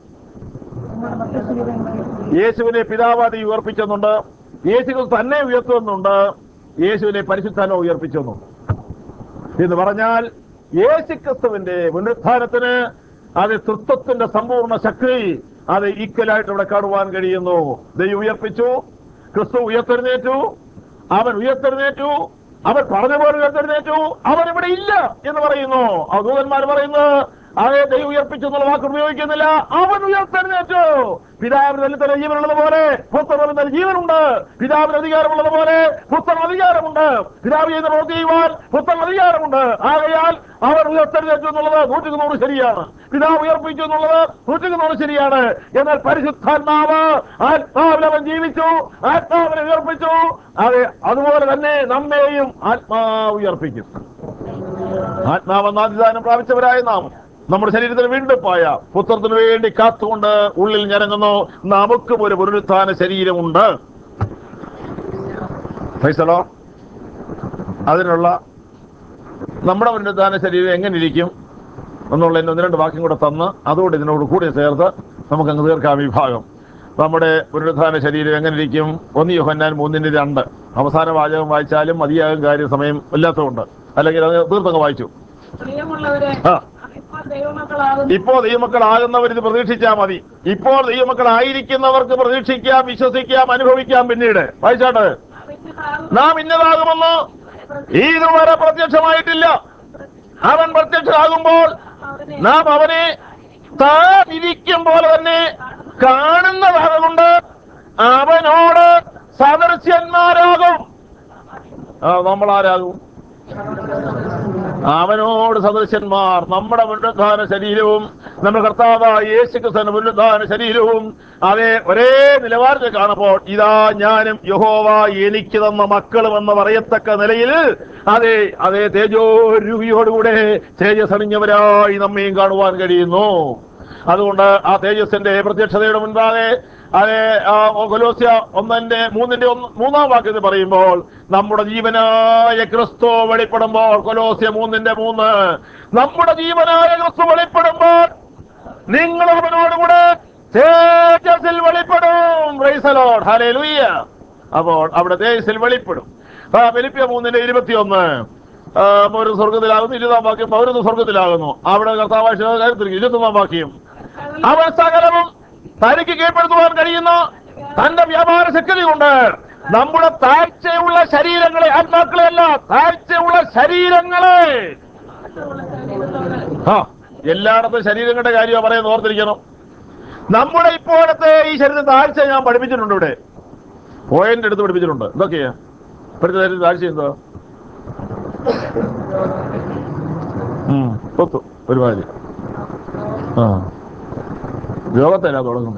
യേശുവിനെ പിതാവാദി ഉയർപ്പിച്ചെന്നുണ്ട് യേശു തന്നെ ഉയർത്തുന്നുണ്ട് യേശുവിനെ പരിശുദ്ധാനോ ഉയർപ്പിച്ചെന്നു എന്ന് പറഞ്ഞാൽ യേശുക്രിസ്തുവിന്റെ പുനരുത്ഥാനത്തിന് അത് തൃത്വത്തിന്റെ സമ്പൂർണ്ണ ശക്തി അത് ഈക്വലായിട്ട് ഇവിടെ കാണുവാൻ കഴിയുന്നു ദൈവം ഉയർപ്പിച്ചു ക്രിസ്തു ഉയർത്തെഴുന്നേറ്റു അവൻ ഉയർത്തെഴുന്നേറ്റു അവൻ പറഞ്ഞ പോലെ ഉയർത്തെഴുന്നേറ്റു അവൻ ഇവിടെ ഇല്ല എന്ന് പറയുന്നു ആ ദൂതന്മാർ പറയുന്നു അതേ ദൈവം ഉയർപ്പിച്ചു എന്നുള്ള വാക്ക് ഉപയോഗിക്കുന്നില്ല അവൻ ഉയർത്തെഴുന്നേറ്റു പിതാവിന് തന്നെ തന്നെ ജീവനുള്ളത് പോലെ പുത്രന് തന്നെ ജീവനുണ്ട് പിതാവിന് അധികാരമുള്ളത് പോലെ പുത്രന് അധികാരമുണ്ട് പിതാവ് ചെയ്യുന്ന പ്രവൃത്തി ചെയ്യുവാൻ പുത്രന് അധികാരമുണ്ട് ആകയാൽ അവൻ ഉയർത്തെഴുന്നേറ്റു എന്നുള്ളത് നൂറ്റിക്ക് നൂറ് ശരിയാണ് പിതാവ് ഉയർപ്പിച്ചു എന്നുള്ളത് നൂറ്റിക്ക് നൂറ് ശരിയാണ് എന്നാൽ പരിശുദ്ധാത്മാവ് ആത്മാവിൽ അവൻ ജീവിച്ചു ആത്മാവിനെ ഉയർപ്പിച്ചു അതെ അതുപോലെ തന്നെ നമ്മെയും ആത്മാവ് ഉയർപ്പിക്കും ആത്മാവെന്ന അതിദാനം പ്രാപിച്ചവരായ നാം നമ്മുടെ ശരീരത്തിന് വീണ്ടെടുപ്പായ പുത്രത്തിന് വേണ്ടി കാത്തുകൊണ്ട് ഉള്ളിൽ ഞരങ്ങുന്നു നമുക്കും ഒരു പുനരുത്ഥാന ശരീരമുണ്ട് ഫൈസലോ അതിനുള്ള നമ്മുടെ പുനരുത്ഥാന ശരീരം എങ്ങനെ ഇരിക്കും എന്നുള്ള എന്നെ ഒന്ന് രണ്ട് വാക്യം കൂടെ തന്ന് അതോടെ ഇതിനോട് കൂടി ചേർത്ത് നമുക്ക് അങ്ങ് തീർക്കാം ഈ ഭാഗം നമ്മുടെ പുനരുത്ഥാന ശരീരം എങ്ങനെ ഇരിക്കും ഒന്ന് യോഹന്നാൻ മൂന്നിന് രണ്ട് അവസാന വാചകം വായിച്ചാലും മതിയാകും കാര്യം സമയം ഇല്ലാത്തതുകൊണ്ട് അല്ലെങ്കിൽ അത് തീർത്തങ്ങ് വായിച്ചു പ്രിയമുള്ളവരെ ആ. ഇപ്പോൾ ദൈവമക്കളാകുന്നു ഇപ്പോ ദൈവമക്കളാകുന്നവർ ഇത് പ്രതീക്ഷിച്ചാൽ മതി ഇപ്പോൾ ദൈവമക്കളായിരിക്കുന്നവർക്ക് പ്രതീക്ഷിക്കാം വിശ്വസിക്കാം അനുഭവിക്കാം പിന്നീട് വായിച്ചാട്ട് അവിദ്യനാകുന്നു. നാം ഇന്നതാകുമെന്ന് ഇതുവരെ പ്രത്യക്ഷമായിട്ടില്ല അവൻ പ്രത്യക്ഷമാകുമ്പോൾ അവനെ നാം അവനെ താൻ ഇരിക്കും പോലെ തന്നെ കാണുന്നതാകൊണ്ട് അവനോട് സദൃശ്യന്മാരാകും ആ, നമ്മളാരാകും അവനോട് സദൃശ്യന്മാർ നമ്മുടെ പുനരുദ്ധാന ശരീരവും നമ്മുടെ കർത്താവായ യേശുക്രിസ്തുവിന്റെ പുനരുദ്ധാന ശരീരവും അതേ ഒരേ നിലവാരത്തിൽ കാണുമ്പോൾ ഇതാ ഞാനും യഹോവ എനിക്ക് തന്ന മക്കളും എന്ന് പറയത്തക്ക നിലയിൽ അതെ അതേ തേജോരുവിയോടുകൂടെ തേജസ് അണിഞ്ഞവരായി നമ്മയും കാണുവാൻ കഴിയുന്നു അതുകൊണ്ട് ആ തേജസ്സിന്റെ പ്രത്യക്ഷതയുടെ മുൻപാകെ അതെ ആ കൊലോസ്യ ഒന്നിന്റെ മൂന്നിന്റെ ഒന്ന് മൂന്നാം വാക്യത്തിൽ പറയുമ്പോൾ നമ്മുടെ ജീവനായ ക്രിസ്തു വെളിപ്പെടുമ്പോൾ കൊലോസ്യ മൂന്നിന്റെ മൂന്ന് നമ്മുടെ ജീവനായ ക്രിസ്തു വെളിപ്പെടുമ്പോൾ നിങ്ങൾ അവനോടുകൂടെ തേജസ്സിൽ വെളിപ്പെടും പ്രൈസലോഡ് ഹല്ലേലൂയ അപ്പോൾ അവിടെ തേജസ്സിൽ വെളിപ്പെടും ആ ഫിലിപ്പിയ മൂന്നിന്റെ ഇരുപത്തിയൊന്ന് ആ, ഒരു സ്വർഗത്തിലാകുന്നു ഇരുപതാം വാക്യം പൗരത്വ സ്വർഗത്തിലാകുന്നു അവിടെ കർത്താവാശ കാര്യത്തിൽ ഇരുപത്തൊന്നാം വാക്യം അവൻ സകലവും തനിക്ക് കീഴ്പ്പെടുത്തുവാൻ കഴിയുന്ന തന്റെ വ്യാപാര ശക്തി കൊണ്ട് നമ്മുടെ താഴ്ചയുള്ള ശരീരങ്ങളെ ആത്മാക്കളെ അല്ല താഴ്ചയുള്ള ശരീരങ്ങളെ ആ എല്ലായിടത്തും ശരീരങ്ങളുടെ കാര്യം പറയുന്നത് ഓർത്തിരിക്കണം നമ്മുടെ ഇപ്പോഴത്തെ ഈ ശരീരം താഴ്ച ഞാൻ പഠിപ്പിച്ചിട്ടുണ്ട് ഇവിടെ പോയിന്റ് എടുത്ത് പഠിപ്പിച്ചിട്ടുണ്ട് എന്തൊക്കെയാ ഇപ്പോഴത്തെ ശരീരം താഴ്ച എന്തോ ഉം, ഒത്തു ഒരുമാതിരി ആ രോഗത്തല്ല തുടങ്ങുന്നത്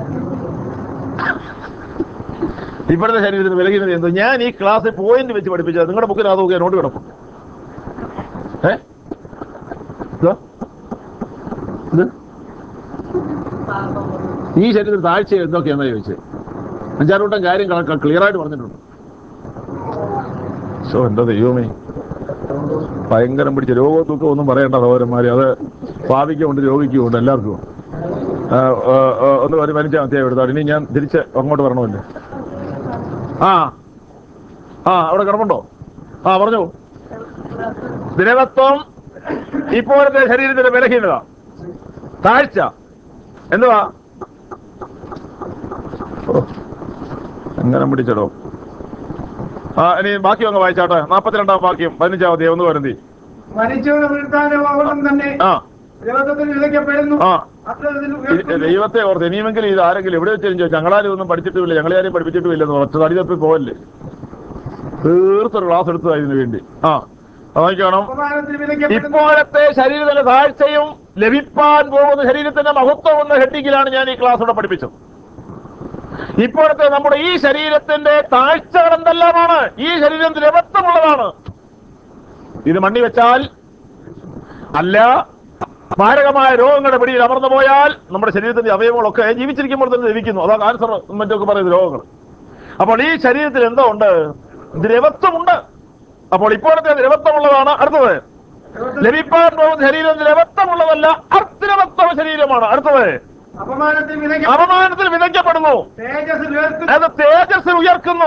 ഇപ്പോഴത്തെ ശരീരത്തിന് വിലകിനത് എന്തോ ഞാൻ ഈ ക്ലാസ്സിൽ പോയിന്റ് വെച്ച് പഠിപ്പിച്ചത് നിങ്ങളുടെ ബുക്കിനകത്ത് നോക്കിയാൽ നോട്ട് കിടക്കും ഏ ഇതോ? ഇത് ഈ ശരീരത്തിൽ താഴ്ച എന്തൊക്കെയാണെന്നാ ചോദിച്ചത് അഞ്ചാറൂട്ടം കാര്യം ക്ലിയർ ആയിട്ട് പറഞ്ഞിട്ടുണ്ട് ശോ എന്റെ ദൈവമേ ഭയങ്കരം പിടിച്ച രോഗവും ദുഃഖം ഒന്നും പറയണ്ട സഹോദരന്മാരെ അത് ഭാവിക്കുമുണ്ട് രോഗിക്കുമുണ്ട് എല്ലാവർക്കും ഉണ്ട്. ആ, ആ, ആ, ഒന്ന് ഒരു പതിനഞ്ചാം അധ്യായം എടുത്താൽ ഇനി ഞാൻ തിരിച്ച് അങ്ങോട്ട് വരണമല്ലേ ആ ആ അവിടെ കിടപ്പുണ്ടോ ആ പറഞ്ഞു ദ്രവത്വം ഇപ്പോഴത്തെ ശരീരത്തിന്റെ ബലഹീനത താഴ്ച എന്തുവാ ഓ, എങ്ങനെ പിടിച്ചടോ ആ ഇനി ബാക്കി അങ്ങ് വായിച്ചാട്ടെ നാപ്പത്തിരണ്ടാം വാക്യം പതിനഞ്ചാം അധ്യായം ഒന്ന് വരുന്തി മരിച്ചവരുടെ വീഴ്ത്താനും തന്നെ ആ ദൈവത്തിൽ വിളിക്കപ്പെടുന്നു ആ അത്തരത്തിൽ ഈ ഉയർത്തുന്നു. ദൈവത്തെ ഓർത്ത് ഇനിയുമെങ്കിലും ഇത് ആരെങ്കിലും എവിടെ വെച്ചാലും ചോദിച്ചു ഞങ്ങളാരും ഒന്നും പഠിച്ചിട്ടുമില്ല ഞങ്ങളാരും പഠിപ്പിച്ചിട്ടുമില്ലെന്ന് ഒറ്റ തടി തപ്പി പോവല്ലേ തീർത്തൊരു ക്ലാസ് എടുത്തതാ ഇതിനു വേണ്ടി ആ അതായിക്കണം അപമാനത്തിൽ വിളിക്കപ്പെടുന്നു ഇപ്പോഴത്തെ ശരീരത്തിന്റെ താഴ്ചയും ലഭിപ്പാൻ പോകുന്ന ശരീരത്തിന്റെ മഹത്വം എന്ന ഹെഡിങ്ങിലാണ് ഞാൻ ഈ ക്ലാസ് ഇവിടെ പഠിപ്പിച്ചത് ഇപ്പോഴത്തെ നമ്മുടെ ഈ ശരീരത്തിന്റെ താഴ്ചകൾ എന്തെല്ലാമാണ് ഈ ശരീരം ദ്രവത്വമുള്ളതാണ് ഇത് മണ്ണി വെച്ചാൽ അല്ല മാരകമായ രോഗങ്ങളുടെ പിടിയിൽ അമർന്നു പോയാൽ നമ്മുടെ ശരീരത്തിന്റെ അവയവങ്ങളൊക്കെ ജീവിച്ചിരിക്കുമ്പോൾ തന്നെ ലഭിക്കുന്നു അതാ കാൻസർ മറ്റൊക്കെ പറയുന്ന രോഗങ്ങൾ അപ്പോൾ ഈ ശരീരത്തിൽ എന്തോ ഉണ്ട് ദ്രവത്വമുണ്ട് അപ്പോൾ ഇപ്പോഴത്തെ ദ്രവത്വമുള്ളതാണ് അടുത്തത് ലഭിപ്പാൻ പോകുന്ന ശരീരം ദ്രവത്വമുള്ളതല്ല അർദ്രവത്വ ശരീരമാണ് അടുത്തത് അപമാനത്തിൽ വിലക്ക അപമാനത്തിൽ വിതയ്ക്കപ്പെടുന്നു തേജസ്സിൽ ഉയർത്തുന്നു അത് തേജസ്സിൽ ഉയർക്കുന്നു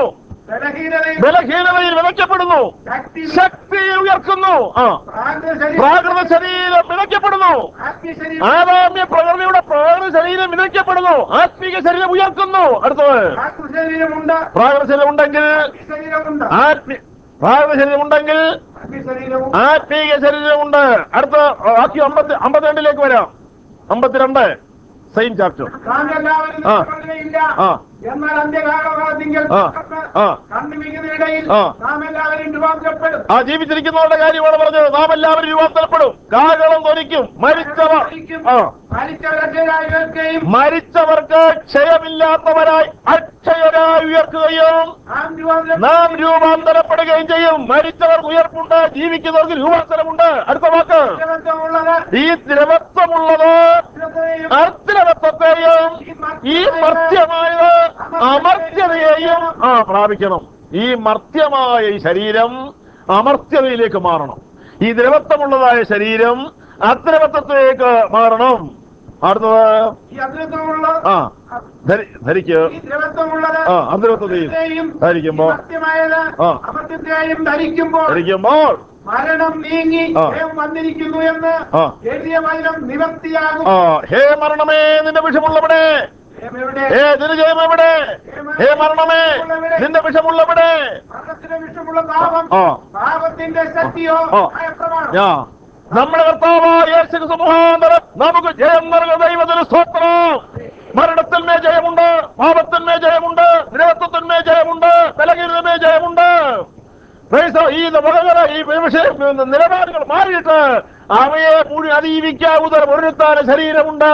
ബലഹീനതയും ബലഹീനതയിൽ വിതയ്ക്കപ്പെടുന്നു ശക്തി ശക്തിയിൽ ഉയർക്കുന്നു ആ പ്രാകൃത ശരീരം പ്രാകൃത ശരീരം വിതയ്ക്കപ്പെടുന്നു ആത്മീയശരീരം ആദാമ്യ പ്രകൃതിയുടെ പ്രാകൃത ശരീരം വിതയ്ക്കപ്പെടുന്നു ആത്മീക ശരീരം ഉയർക്കുന്നു അടുത്തത് പ്രാകൃത ശരീരമുണ്ട് പ്രാകൃത ശരീരം ഉണ്ടെങ്കിൽ ശരീരമുണ്ട് ആത്മീ പ്രാകൃത ശരീരം ഉണ്ടെങ്കിൽ ശരീരവും ആത്മീക ശരീരമുണ്ട് അടുത്ത ബാക്കി അമ്പത്തി അമ്പത്തിരണ്ടിലേക്ക് വരാം അമ്പത്തിരണ്ട് സെയിം ചാപ്റ്റർ നാം എല്ലാവരും ആ. നിഷ്പ്രഭതയില്ല. ആ എന്നാൽ അന്ത്യകാലവാദികൾ ആ. ആ. കണ്ണുമികുന്നതിനിടയിൽ ആ. നാം എല്ലാവരും രൂപാന്തരപ്പെടും ആ ജീവിച്ചിരിക്കുന്നവരുടെ കാര്യമാണ് പറഞ്ഞത് നാം എല്ലാവരും രൂപാന്തരപ്പെടും കാകളം തൊലിക്കും മരിച്ചവർ ആ മരിച്ചവരായി ഉയർക്കുകയും മരിച്ചവർക്ക് ക്ഷയമില്ലാത്തവരായി അക്ഷയരായി ഉയർക്കുകയും നാം രൂപാന്തരം നാം രൂപാന്തരപ്പെടുകയും ചെയ്യും മരിച്ചവർക്ക് ഉയർപ്പുണ്ട് ജീവിക്കുന്നവർക്ക് രൂപാന്തരമുണ്ട് അടുത്ത വാക്ക് ഉള്ളത് ഈ ദ്രവത്വമുള്ളത് അർദ്രവത്വത്തെയും ഈ മർത്യമായത് അമർത്യതയെയും ആ പ്രാപിക്കണം ഈ മർത്യമായ ഈ ശരീരം അമർത്യതയിലേക്ക് മാറണം ഈ ദ്രവത്വമുള്ളതായ ശരീരം അദ്രവത്വത്തിലേക്ക് മാറണം അടുത്തത് ഈ അദ്രത്വമുള്ള ആ ധരി- ധരിക്ക് ഈ ദ്രവത്വമുള്ളത് ആ അദ്രവത്വതയിൽ അമർത്യത്തെയും ധരിക്കുമ്പോൾ സത്യമായത് ആ. അമർത്യത്തെയും ധരിക്കുമ്പോൾ ധരിക്കുമ്പോൾ മരണം നീങ്ങി ആ. ദൈവം വന്നിരിക്കുന്നു എന്ന് ആ. എഴുതിയ വചനം നിവർത്തിയാകും ആ ഹേ മരണമേ നിന്റെ വിഷമുള്ളവിടെ ദൈവം എവിടെ? ഹേ ദുരുജയം എവിടെ ഹേ മരണമേ നിന്റെ വിഷമുള്ളവിടെ മരണത്തിന്റെ വിഷമുള്ള പാപം ആ പാപത്തിന്റെ ശക്തിയോ ആ. ആയ പ്രമാണം ഞാ നമ്മുടെ കർത്താവായ യേശു മുഖാന്തരം നമുക്ക് ജയം നൽകുന്ന ദൈവത്തിന് സ്തോത്രം മരണത്തിന്മേ ജയമുണ്ട് പാപത്തിന്മേ ജയമുണ്ട് നിരവത്വത്തിന്മേ ജയമുണ്ട് ബലഹീനതമേ ജയമുണ്ട് Praise the- ഈ നവകര ഈ വിഷയം നിലപാടുകൾ മാറിയിട്ട് അവയെ മുഴി അതിജീവിക്കാവുന്ന ഒരുത്താന ശരീരമുണ്ട്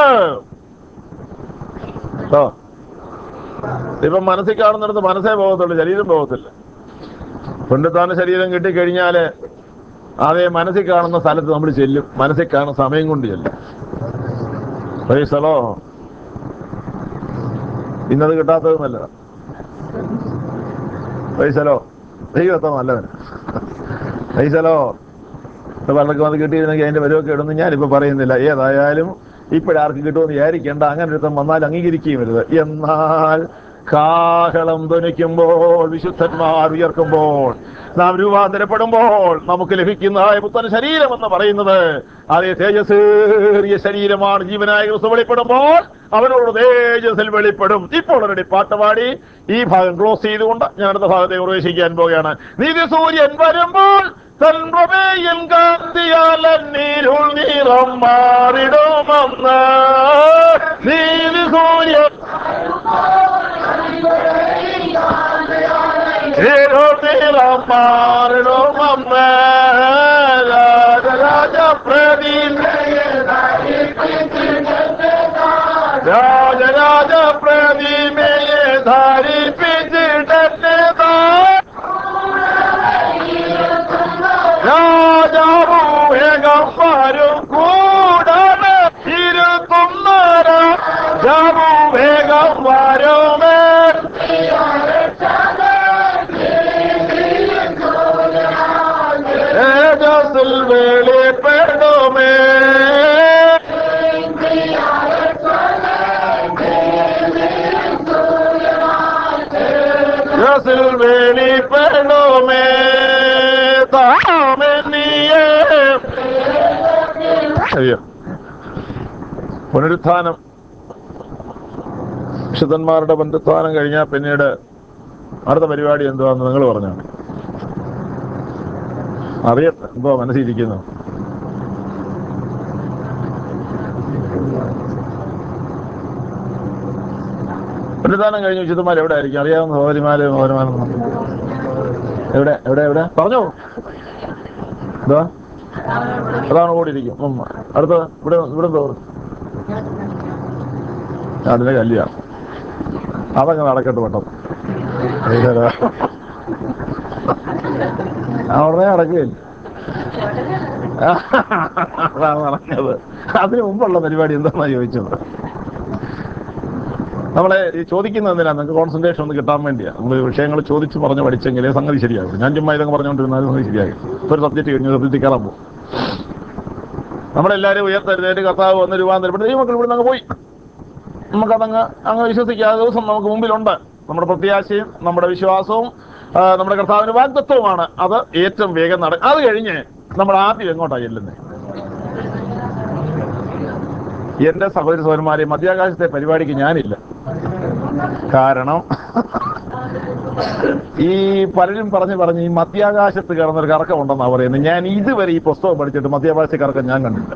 കേട്ടോ ഇപ്പം മനസ്സിൽ കാണുന്നിടത്ത് മനസ്സേ പോകത്തുള്ളൂ ശരീരം പോകത്തില്ല പുണ്യത്താന ശരീരം കിട്ടിക്കഴിഞ്ഞാല് അതേ മനസ്സിൽ കാണുന്ന സ്ഥലത്ത് നമ്മൾ ചെല്ലും മനസ്സിൽ കാണുന്ന സമയം കൊണ്ട് ചെല്ലും പൈസലോ ഇന്നത് കിട്ടാത്തത് നല്ലതാ പൈസലോ ദൈവത്തോ നല്ലവന് പൈസലോ പലർക്കും അത് കിട്ടിയിരുന്നെങ്കിൽ അതിന്റെ വരവൊക്കെ ഇടുന്നു ഞാനിപ്പോ പറയുന്നില്ല ഏതായാലും ഇപ്പോഴാർക്ക് കിട്ടുമെന്ന് വിചാരിക്കേണ്ട അങ്ങനെ ഒരുത്തം വന്നാൽ അംഗീകരിക്കുകയും വരുത് എന്നാൽ കാഹളം ധ്വനിക്കുമ്പോൾ വിശുദ്ധന്മാർ ഉയർക്കുമ്പോൾ നാം രൂപാന്തരപ്പെടുമ്പോൾ നമുക്ക് ലഭിക്കുന്ന പുത്തൻ ശരീരം എന്ന് പറയുന്നത് അതേ തേജസ്സേറിയ ശരീരമാണ് ജീവനായ ക്രിസ്തു വെളിപ്പെടുമ്പോൾ അവനോട് തേജസ്സിൽ വെളിപ്പെടും ഇപ്പോൾ ഒരു പാട്ടുപാടി ഈ ഭാഗം ക്ലോസ് ചെയ്തുകൊണ്ട് ഞാൻ അടുത്ത ഭാഗത്തെ പ്രവേശിക്കാൻ പോവുകയാണ് നീതി സൂര്യൻ വരുമ്പോൾ തൻപ്രമേയൻ കാന്തിയാൽ നീരുൾ നിറം മാറിടുമെന്ന് നീതി സൂര്യൻ നീരുൾ നിറം മാറിടുമെന്ന് രാജരാജ രാജരാജ പ്രതിമയെ ധരിപ്പിച്ചിട്ടെന്നെ രാജാവു വേഗം വരും കൂടാതെ ഇരുത്തുന്ന രാജാവു വേഗം വരുമേ തേജസ്സിൽ വെളിപ്പെടുമേ തേജസ്സിൽ വെളിപ്പെടുമേ താമെന്നിയേ അയ്യോ പുനരുത്ഥാനം വിശുദ്ധന്മാരുടെ പുനരുത്ഥാനം കഴിഞ്ഞാൽ പിന്നീട് അടുത്ത പരിപാടി എന്തുവാന്ന് നിങ്ങൾ പറഞ്ഞു അറിയട്ടെ എന്തോ മനസ്സിരിക്കുന്നു പുനരുത്ഥാനം കഴിഞ്ഞ് വിശുദ്ധന്മാർ എവിടെ ആയിരിക്കും അറിയാവുന്ന സഹോദരിമാര് സഹോദരന്മാരൊന്നും എവിടെ എവിടെ എവിടെ പറഞ്ഞോ എന്താ അതാണ് ഓടിയിരിക്കും ഉം. അടുത്ത ഇവിടെ ഇവിടെ എന്തോ അതിന്റെ കല്യാണം അതങ്ങ് നടക്കട്ടെ പെട്ടെന്ന് അവിടെ നടക്കുകയില്ല അതാണ് നടക്കുന്നത് അതിനു മുമ്പുള്ള പരിപാടി എന്താണെന്നാ ചോദിച്ചത് നമ്മളെ ഈ ചോദിക്കുന്നതിനാ നിങ്ങൾക്ക് കോൺസെൻട്രേഷൻ ഒന്ന് കിട്ടാൻ വേണ്ടിയാ നമ്മൾ വിഷയങ്ങൾ ചോദിച്ച് പറഞ്ഞ് പഠിച്ചെങ്കിലേ സംഗതി ശരിയാകും ഞാൻ ചുമ്മാ ഇതൊക്കെ പറഞ്ഞുകൊണ്ടിരുന്നാലും സംഗതി ശരിയാകും ഇപ്പൊ ഒരു സബ്ജക്റ്റ് കഴിഞ്ഞ് സബ്ജക്റ്റ് കയറാൻ പോകും നമ്മളെല്ലാവരും ഉയർത്തെഴുന്നേറ്റ് കർത്താവ് വന്ന് രൂപാന്തരപ്പെട്ട് ദൈവമക്കൾ ഇവിടെ നിന്ന് പോയി നമുക്കതങ്ങ് അങ്ങ് വിശ്വസിക്കാതെ ദിവസം നമുക്ക് മുമ്പിലുണ്ട് നമ്മുടെ പ്രത്യാശയും നമ്മുടെ വിശ്വാസവും ആ, നമ്മുടെ കർത്താവിന് വാഗ്ദത്വമാണ് അത് ഏറ്റവും വേഗം നട അത് കഴിഞ്ഞ് നമ്മൾ ആദ്യം എങ്ങോട്ടാ ചെല്ലുന്നത് എന്റെ സഹോദരി സഹോദരന്മാരെ മധ്യാകാശത്തെ പരിപാടിക്ക് ഞാനില്ല കാരണം ഈ പലരും പറഞ്ഞു പറഞ്ഞ് ഈ മധ്യാകാശത്ത് കിടന്നൊരു കറക്കം ഉണ്ടെന്നാ പറയുന്നത് ഞാൻ ഇതുവരെ ഈ പുസ്തകം പഠിച്ചിട്ട് മധ്യാകാശ കറക്കം ഞാൻ കണ്ടില്ല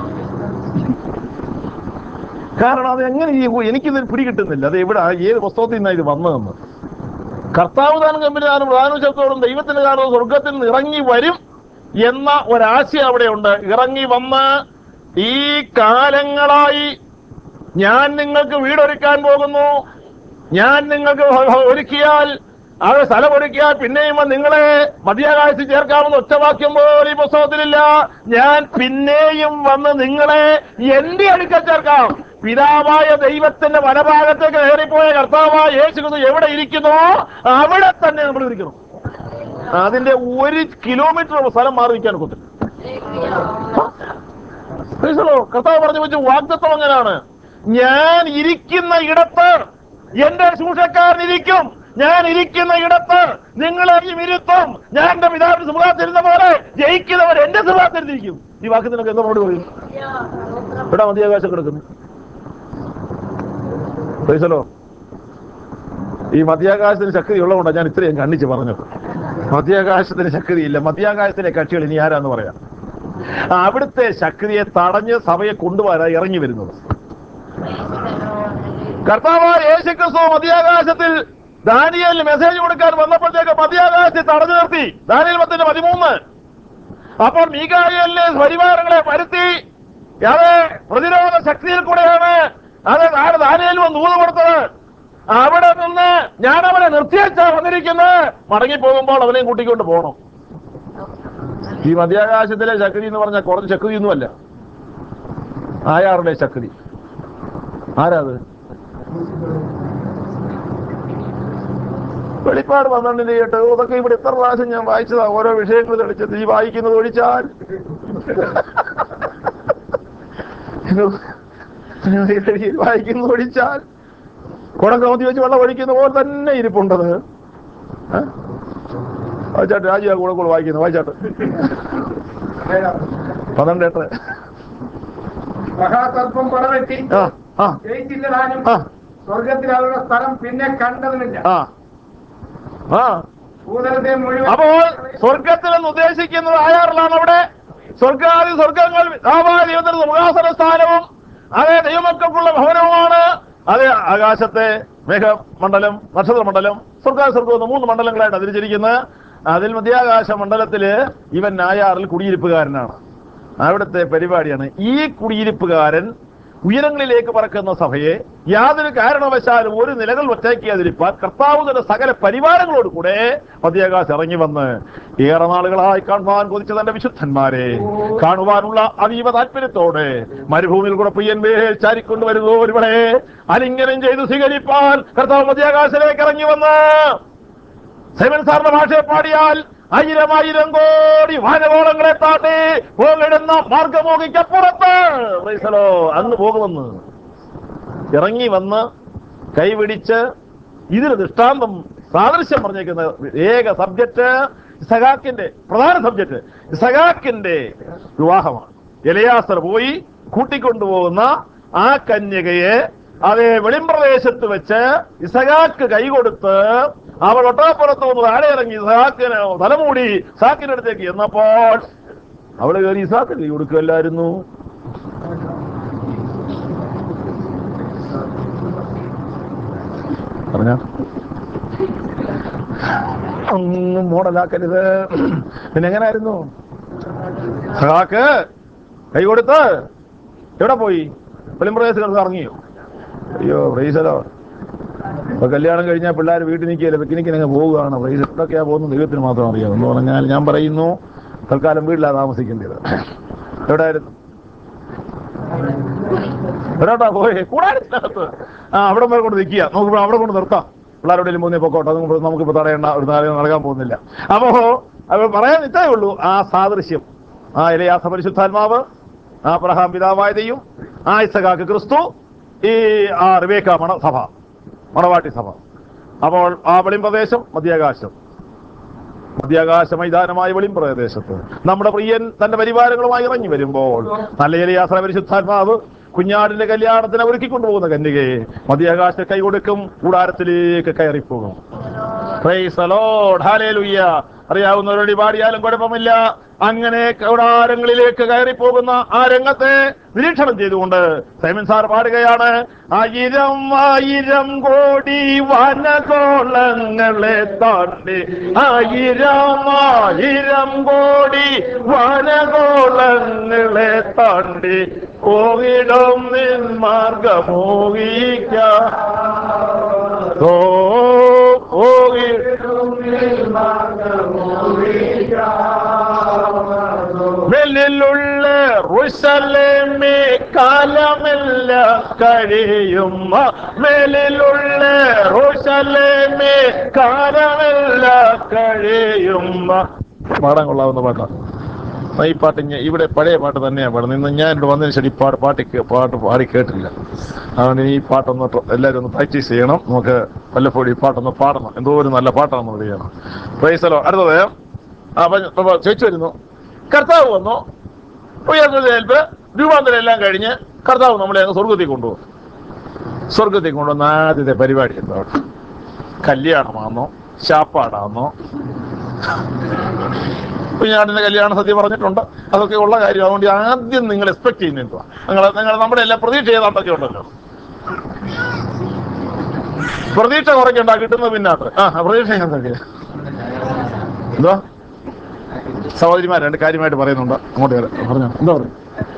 കാരണം അത് എങ്ങനെ ഈ എനിക്കിത് പിടികിട്ടുന്നില്ല അത് എവിടെ ഏത് പുസ്തകത്തിൽ നിന്നാണ് ഇത് വന്നതെന്ന് കർത്താവ് താനും ഗംഭീരാനും പ്രധാനശബ്ദത്തോടും ദൈവത്തിന്റെ കാലവും സ്വർഗത്തിൽ നിന്ന് ഇറങ്ങി വരും എന്ന ഒരാശയം അവിടെയുണ്ട് ഇറങ്ങി വന്ന് ഈ കാലങ്ങളായി ഞാൻ നിങ്ങൾക്ക് വീടൊരുക്കാൻ പോകുന്നു ഞാൻ നിങ്ങൾക്ക് ഒരുക്കിയാൽ അത് സ്ഥലം ഒരുക്കിയാൽ പിന്നെയും വന്ന് നിങ്ങളെ മധ്യാകാശത്ത് ചേർക്കാമെന്ന് ഒറ്റവാക്യം പോലും ഈ പുസ്തകത്തിലില്ല ഞാൻ പിന്നെയും വന്ന് നിങ്ങളെ എന്റെ അടുക്കൽ ചേർക്കാം പിതാവായ ദൈവത്തിന്റെ വലഭാഗത്തേക്ക് കയറിപ്പോയ കർത്താവായ യേശു ക്രിസ്തു എവിടെ ഇരിക്കുന്നോ അവിടെ തന്നെ നമ്മൾ ഇരിക്കണം അതിന്റെ ഒരു കിലോമീറ്റർ സ്ഥലം മാറി നിൽക്കാൻ ഒക്കത്തില്ല ക്രൈസ്തവോ, കർത്താവ് പറഞ്ഞു വെച്ച വാഗ്ദത്വം അങ്ങനെയാണ് ഞാൻ ഇരിക്കുന്ന ഇടത്ത് എന്റെ ശൂഷക്കാരൻ ഇരിക്കും ഞാൻ ഇരിക്കുന്ന ഇടത്ത് നിങ്ങളെയും ഇരുത്തും ഞാൻ എന്റെ പിതാവിന്റെ സുഖത്തിരുന്ന പോലെ ജയിക്കുന്നവർ എന്റെ സുഖത്തിരുന്നിരിക്കും ഈ വാക്യത്തിനൊക്കെ എന്താ മറുപടി പറയും ഇവിടെ മധ്യാകാശം കിടക്കുന്നു ക്രൈസ്തവോ, ഈ മധ്യാകാശത്തിന് ശക്തി ഉള്ളതുകൊണ്ടാണ് ഞാൻ ഇത്രയും കണ്ണിച്ച് പറഞ്ഞത് മധ്യാകാശത്തിന് ശക്തിയില്ല മധ്യാകാശത്തിലെ കക്ഷികൾ ഇനി ആരാന്ന് പറയാം അവിടുത്തെ ശക്തിയെ തടഞ്ഞ് സഭയെ കൊണ്ടുവരാൻ ഇറങ്ങി വരുന്നത് കർത്താവായ യേശുക്രിസ്തു മധ്യാകാശത്തിൽ ദാനിയലിന് മെസ്സേജ് കൊടുക്കാൻ വന്നപ്പോഴത്തേക്ക് മധ്യാകാശത്തിൽ തടഞ്ഞു നിർത്തി ദാനിയൽ പത്തിന്റെ പതിമൂന്ന് അപ്പോൾ മീകായലിനെ പരിവാരങ്ങളെ പരുത്തി അത് പ്രതിരോധ ശക്തിയിൽ കൂടെയാണ് അത് ആര് ദാനിയൽ വന്ന് ഊത് കൊടുത്തത് അവിടെ നിന്ന് ഞാൻ അവനെ നിർത്തിവെച്ചാ വന്നിരിക്കുന്നത് മടങ്ങിപ്പോകുമ്പോൾ അവനെയും കൂട്ടിക്കൊണ്ട് പോകണം ഈ മധ്യാകാശത്തിലെ ശക്തി എന്ന് പറഞ്ഞാൽ കുറച്ച് ശക്തിയൊന്നുമല്ല ആയാറുടെ ശക്തി ആരാത് വെളിപ്പാട് പന്ത്രണ്ടിന് കേട്ട് അതൊക്കെ ഇവിടെ എത്ര പ്രാവശ്യം ഞാൻ വായിച്ചതാ ഓരോ വിഷയങ്ങൾ തെളിച്ചത് ഈ വായിക്കുന്നത് ഒഴിച്ചാൽ ഈ വായിക്കുന്നത് ഒഴിച്ചാൽ കുടം കമത്തി വെച്ച് വെള്ളം ഒഴിക്കുന്ന പോലെ തന്നെ ഇരിപ്പുണ്ടത് ഏ? വായിച്ചാട്ടെ രാജു കൂടെ കൂടെ വായിക്കുന്നു വായിച്ചാട്ടെ പന്ത്രണ്ട് എട്ട് മഹാസർപ്പം പടവെട്ടി ആ ആ ജയിച്ചില്ല താനും ആ സ്വർഗത്തിൽ അവരുടെ സ്ഥലം പിന്നെ കണ്ടതുമില്ല ആ ആ ഭൂതലത്തെ മുഴുവൻ അപ്പോൾ സ്വർഗത്തിൽ എന്ന് ഉദ്ദേശിക്കുന്നത് ആയാറിലാണ് അവിടെ സ്വർഗാദി സ്വർഗങ്ങൾ ദൈവത്തിന്റെ സിംഹാസന സ്ഥാനവും അതേ ദൈവമക്കൾക്കുള്ള ഭവനവുമാണ് അത് ആകാശത്തെ മേഘമണ്ഡലം നക്ഷത്രമണ്ഡലം സ്വർഗാദി സ്വർഗം എന്ന് മൂന്ന് മണ്ഡലങ്ങളായിട്ട് അതിരിച്ചിരിക്കുന്നത് അതിൽ മധ്യാകാശ മണ്ഡലത്തില് ഇവൻ നായാറിൽ കുടിയിരിപ്പുകാരനാണ് അവിടുത്തെ പരിപാടിയാണ് ഈ കുടിയിരിപ്പുകാരൻ ഉയരങ്ങളിലേക്ക് പറക്കുന്ന സഭയെ യാതൊരു കാരണവശാലും ഒരു നിലകൾ ഒറ്റയ്ക്കാതിരിപ്പാൻ കർത്താവ് തന്നെ സകല പരിവാരങ്ങളോട് കൂടെ മധ്യാകാശം ഇറങ്ങി വന്ന് ഏറെ നാളുകളായി കാണുവാൻ കൊതിച്ച തന്റെ വിശുദ്ധന്മാരെ കാണുവാനുള്ള അതീവ താല്പര്യത്തോടെ മരുഭൂമിയിൽ കൂടെ പുയ്യൻവേൽ ചാരിക്കൊണ്ടുവരുന്നു ഒരുവളെ അലിംഗനം ചെയ്ത് സ്വീകരിപ്പാൻ കർത്താവ് മധ്യാകാശത്തിലേക്ക് ഇറങ്ങി വന്ന് സൈമൻ സാറിന്റെ ഭാഷയെ പാടിയാൽ ആയിരം ആയിരം കോടി വാനകോളങ്ങളെ താണ്ടി പോകിടുന്ന മാർഗമോഹിക്കപ്പുറത്ത് പ്രൈസലോ അന്ന് പോകുമെന്ന് ഇറങ്ങി വന്ന് കൈപിടിച്ച് ഇതിന് ദൃഷ്ടാന്തം സാദൃശ്യം പറഞ്ഞേക്കുന്ന ഏക സബ്ജക്റ്റ് സഖാക്കിന്റെ പ്രധാന സബ്ജക്റ്റ് സഖാക്കിന്റെ വിവാഹമാണ് എലയാസർ പോയി കൂട്ടിക്കൊണ്ടുപോകുന്ന ആ കന്യകയെ അതേ വെളിമ്പ്രദേശത്ത് വെച്ച് ഇസഹാക്ക് കൈകൊടുത്ത് അവൾ ഒട്ടകപ്പുറത്ത് വന്ന് താഴെ ഇറങ്ങി ഇസഹാക്കിന് തലമൂടി ഇസാക്കിന്റെ അടുത്തേക്ക് എന്നപ്പോൾ അവള് കയറി ഇസാക്കിന് കൈ കൊടുക്കുകയല്ലായിരുന്നു പറഞ്ഞ ഒന്നും മോഡലാക്കരുത് പിന്നെ എങ്ങനായിരുന്നു സഹാക്ക് കൈ കൊടുത്ത് എവിടെ പോയി വെളിമ്പ്രദേശത്ത് കിടന്ന് ഇറങ്ങിയോ അയ്യോ പ്രൈസലോ ഇപ്പൊ കല്യാണം കഴിഞ്ഞാൽ പിള്ളേർ വീട്ടിൽ നിൽക്കുകയല്ലേ പിക്നിക്കിന് അങ്ങ് പോവുകയാണ് പ്രൈസ് എവിടൊക്കെയാ പോകുന്നത് ദൈവത്തിന് മാത്രം അറിയാം എന്ന് പറഞ്ഞാൽ ഞാൻ പറയുന്നു തൽക്കാലം വീട്ടിലാണ് താമസിക്കേണ്ടത് എവിടെയായിരുന്നു എവിടോട്ടാ പോയി കൂടാരത്തിനകത്ത് ആ അവിടെ വരെ കൊണ്ട് നിൽക്കുക നമുക്ക് അവിടെ കൊണ്ട് നിർത്താം പിള്ളേരുടെ മൂന്നേ പൊക്കോട്ടെ നമുക്ക് നമുക്കിപ്പോ തടയേണ്ട ഒരു നാളെ നടക്കാൻ പോകുന്നില്ല അപ്പോ അത് പറയാൻ ഇത്രേ ഉള്ളൂ ആ സാദൃശ്യം ആ ഇലയാസ പരിശുദ്ധാത്മാവ് ആ പ്രഹാം പിതാവായ ദൈവം ആ ഇസഖാക്ക് ക്രിസ്തു ഈ ആ റിവേക്ക മണ സഭ മണവാട്ടി സഭ അപ്പോൾ ആ വെളിം പ്രദേശം മധ്യാകാശം മധ്യാകാശ മൈതാനമായ വെളിം പ്രദേശത്ത് നമ്മുടെ പ്രിയൻ തന്റെ പരിവാരങ്ങളുമായി ഇറങ്ങി വരുമ്പോൾ നല്ല ഏലിയാസന പരിശുദ്ധാത്മാവ് കുഞ്ഞാടിന്റെ കല്യാണത്തിന് ഒരുക്കിക്കൊണ്ടുപോകുന്ന കന്യകയെ മധ്യാകാശ കൈ കൊടുക്കും കൂടാരത്തിലേക്ക് കയറിപ്പോകും Praise the Lord. Hallelujah. അറിയാവുന്നവരോട് പാടിയാലും കുഴപ്പമില്ല അങ്ങനെ കൗടാരങ്ങളിലേക്ക് കയറി പോകുന്ന ആ രംഗത്തെ നിരീക്ഷണം ചെയ്തുകൊണ്ട് സൈമൻ സാർ പാടുകയാണ് ആയിരം ആയിരം കോടി വനകോളങ്ങളെ താണ്ടി ആയിരം ആയിരം കോടി വനകോളങ്ങളെ താണ്ടി പോകിടും നിൻ മാർഗമോഹിക്കാം ഓ പോകിടും വെല്ലിലുള്ള റുസലേമേ കാലമെല്ലാം കഴിയും മേലിലുള്ള റുസലേമേ കാലമെല്ലാം കഴിയും പാടാൻ കൊള്ളാവുന്ന പാട്ടാണ് ആ, ഈ പാട്ട് ഞാൻ ഇവിടെ പഴയ പാട്ട് തന്നെയാണ് പാടുന്നത് ഇന്ന് ഞാൻ ഇവിടെ വന്നതിന് ശേഷം ഈ പാട്ട് പാട്ട് കേ- പാട്ട് പാടി കേട്ടില്ല അതുകൊണ്ട് ഈ പാട്ടൊന്ന് ട്ര- എല്ലാവരും ഒന്ന് പ്രാക്ടീസ് ചെയ്യണം നമുക്ക് വല്ലപ്പോഴും ഈ പാട്ടൊന്ന് പാടണം എന്തോ ഒരു നല്ല പാട്ടാണെന്ന് അറിയണം പ്രൈസലോ അടുത്തത് ആ അപ്പൊ അപ്പൊ ചോദിച്ചു വരുന്നു കർത്താവ് വന്നു ഉയർന്നേൽപ്പ് രൂപാന്തരം എല്ലാം കഴിഞ്ഞ് കർത്താവ് നമ്മളെ അങ്ങ് സ്വർഗത്തിൽ കൊണ്ടുപോകും സ്വർഗത്തിൽ കൊണ്ടുവന്ന ആദ്യത്തെ പരിപാടി എന്താ അവിടെ കല്യാണമാണോ ശാപ്പാടാണോ കുഞ്ഞാടിന്റെ കല്യാണ സദ്യ പറഞ്ഞിട്ടുണ്ട് അതൊക്കെ ഉള്ള കാര്യം അതുകൊണ്ട് ആദ്യം നിങ്ങൾ എക്സ്പെക്ട് ചെയ്യുന്ന എന്തുവാ നിങ്ങൾ നിങ്ങൾ നമ്മുടെ എല്ലാം പ്രതീക്ഷ ചെയ്താണ്ടൊക്കെ ഉണ്ടല്ലോ പ്രതീക്ഷ കുറയ്ക്കണ്ട കിട്ടുന്നത് പിന്നാട്ട് ആ പ്രതീക്ഷ എന്തൊക്കെ എന്തോ സഹോദരിമാർ രണ്ട് കാര്യമായിട്ട് പറയുന്നുണ്ട് അങ്ങോട്ട് കയറി പറഞ്ഞോ എന്താ പറയും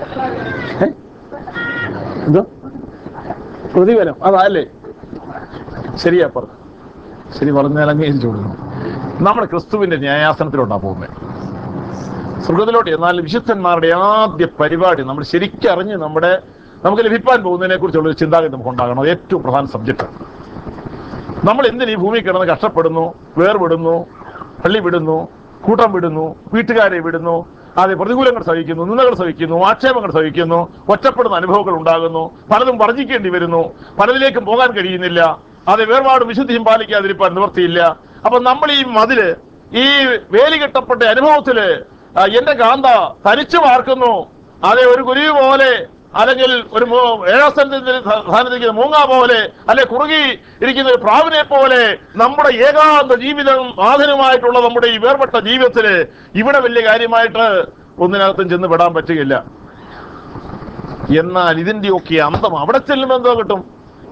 എന്തോ പ്രതിഫലം അതല്ലേ ശരിയാ പറഞ്ഞു ശരി പറഞ്ഞാൽ അംഗീകരിച്ചു കൊടുക്കണം നമ്മൾ ക്രിസ്തുവിന്റെ ന്യായാസനത്തിലോട്ടാ പോകുന്നത് സ്വർഗത്തിലോട്ട് എന്നാൽ വിശുദ്ധന്മാരുടെ ആദ്യ പരിപാടി നമ്മൾ ശരിക്കറിഞ്ഞ് നമ്മുടെ നമുക്ക് ലഭിക്കാൻ പോകുന്നതിനെ കുറിച്ചുള്ള ഒരു ചിന്താഗതി നമുക്ക് ഉണ്ടാകണം അത് ഏറ്റവും പ്രധാന സബ്ജക്റ്റാണ് നമ്മൾ എന്തിന് ഈ ഭൂമി കിടന്ന് കഷ്ടപ്പെടുന്നു വേർവിടുന്നു പള്ളി വിടുന്നു കൂട്ടം വിടുന്നു വീട്ടുകാരെ വിടുന്നു അതെ പ്രതികൂലങ്ങൾ സഹിക്കുന്നു നിന്ദകൾ സഹിക്കുന്നു ആക്ഷേപങ്ങൾ സഹിക്കുന്നു ഒറ്റപ്പെടുന്ന അനുഭവങ്ങൾ ഉണ്ടാകുന്നു പലതും വർജിക്കേണ്ടി വരുന്നു പലതിലേക്കും പോകാൻ കഴിയുന്നില്ല അതെ വേർപാടും വിശുദ്ധിയും പാലിക്കാതിരിക്കാൻ നിവർത്തിയില്ല അപ്പൊ നമ്മൾ ഈ മതില് ഈ വേലി കെട്ടപ്പെട്ട അനുഭവത്തില് ആ, എന്റെ കാന്ത തനിച്ചു പാർക്കുന്നു അതെ ഒരു കുരുവി പോലെ അല്ലെങ്കിൽ ഒരു മൂ- ഏഴാം സ്ഥാനത്ത് സ്ഥാനത്തിരിക്കുന്ന മൂങ്ങ പോലെ അല്ലെ കുറുകി ഇരിക്കുന്ന ഒരു പ്രാവിനെ പോലെ നമ്മുടെ ഏകാന്ത ജീവിതം ആധുനമായിട്ടുള്ള നമ്മുടെ ഈ വേർപെട്ട ജീവിതത്തില് ഇവിടെ വലിയ കാര്യമായിട്ട് ഒന്നിനകത്തും ചെന്ന് പെടാൻ പറ്റുകയില്ല എന്നാൽ ഇതിന്റെയൊക്കെ അന്തം അവിടെ ചെല്ലുമ്പോൾ എന്തോ കിട്ടും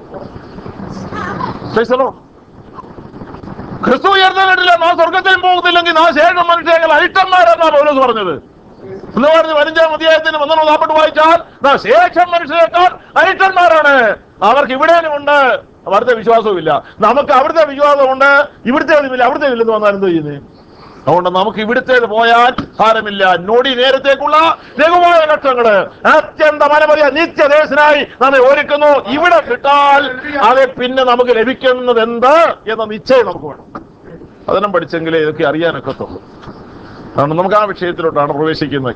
Praise the Lord. ക്രിസ്തു ഉയർന്നിട്ടില്ല നാം സ്വർഗത്തിൽ പോകുന്നില്ലെങ്കിൽ നാം ശേഷം മനുഷ്യങ്ങൾ അരിഷ്ടന്മാരെന്നാ പൗലോസ് പറഞ്ഞത് എന്ന് പറഞ്ഞ് പതിനഞ്ചാം അധ്യായത്തിന് ഒന്നാം നാപ്പെട്ട് വായിച്ചാൽ നാം ശേഷം മനുഷ്യരെക്കാൾ അരിഷ്ടന്മാരാണ് അവർക്ക് ഇവിടേനും ഉണ്ട് അവിടുത്തെ വിശ്വാസവും ഇല്ല നമുക്ക് അവിടുത്തെ വിശ്വാസമുണ്ട് ഇവിടുത്തെ ഇല്ല അവിടുത്തെ ഇല്ലെന്ന് വന്നാൽ എന്ത് ചെയ്യുന്നത് അതുകൊണ്ട് നമുക്ക് ഇവിടുത്തേത് പോയാൽ ഭാരമില്ല നൊടി നേരത്തേക്കുള്ള ലഘുവായ ലക്ഷങ്ങള് അത്യന്ത മനമറിയ നിത്യദേശനായി നമ്മെ ഒരുക്കുന്നു ഇവിടെ കിട്ടാൽ അത് പിന്നെ നമുക്ക് ലഭിക്കുന്നത് എന്ത് എന്ന നിശ്ചയം നമുക്ക് വേണം അതിനും പഠിച്ചെങ്കിലേ ഇതൊക്കെ അറിയാനൊക്കത്തുള്ളൂ അതുകൊണ്ട് നമുക്ക് ആ വിഷയത്തിലോട്ടാണ് പ്രവേശിക്കുന്നത്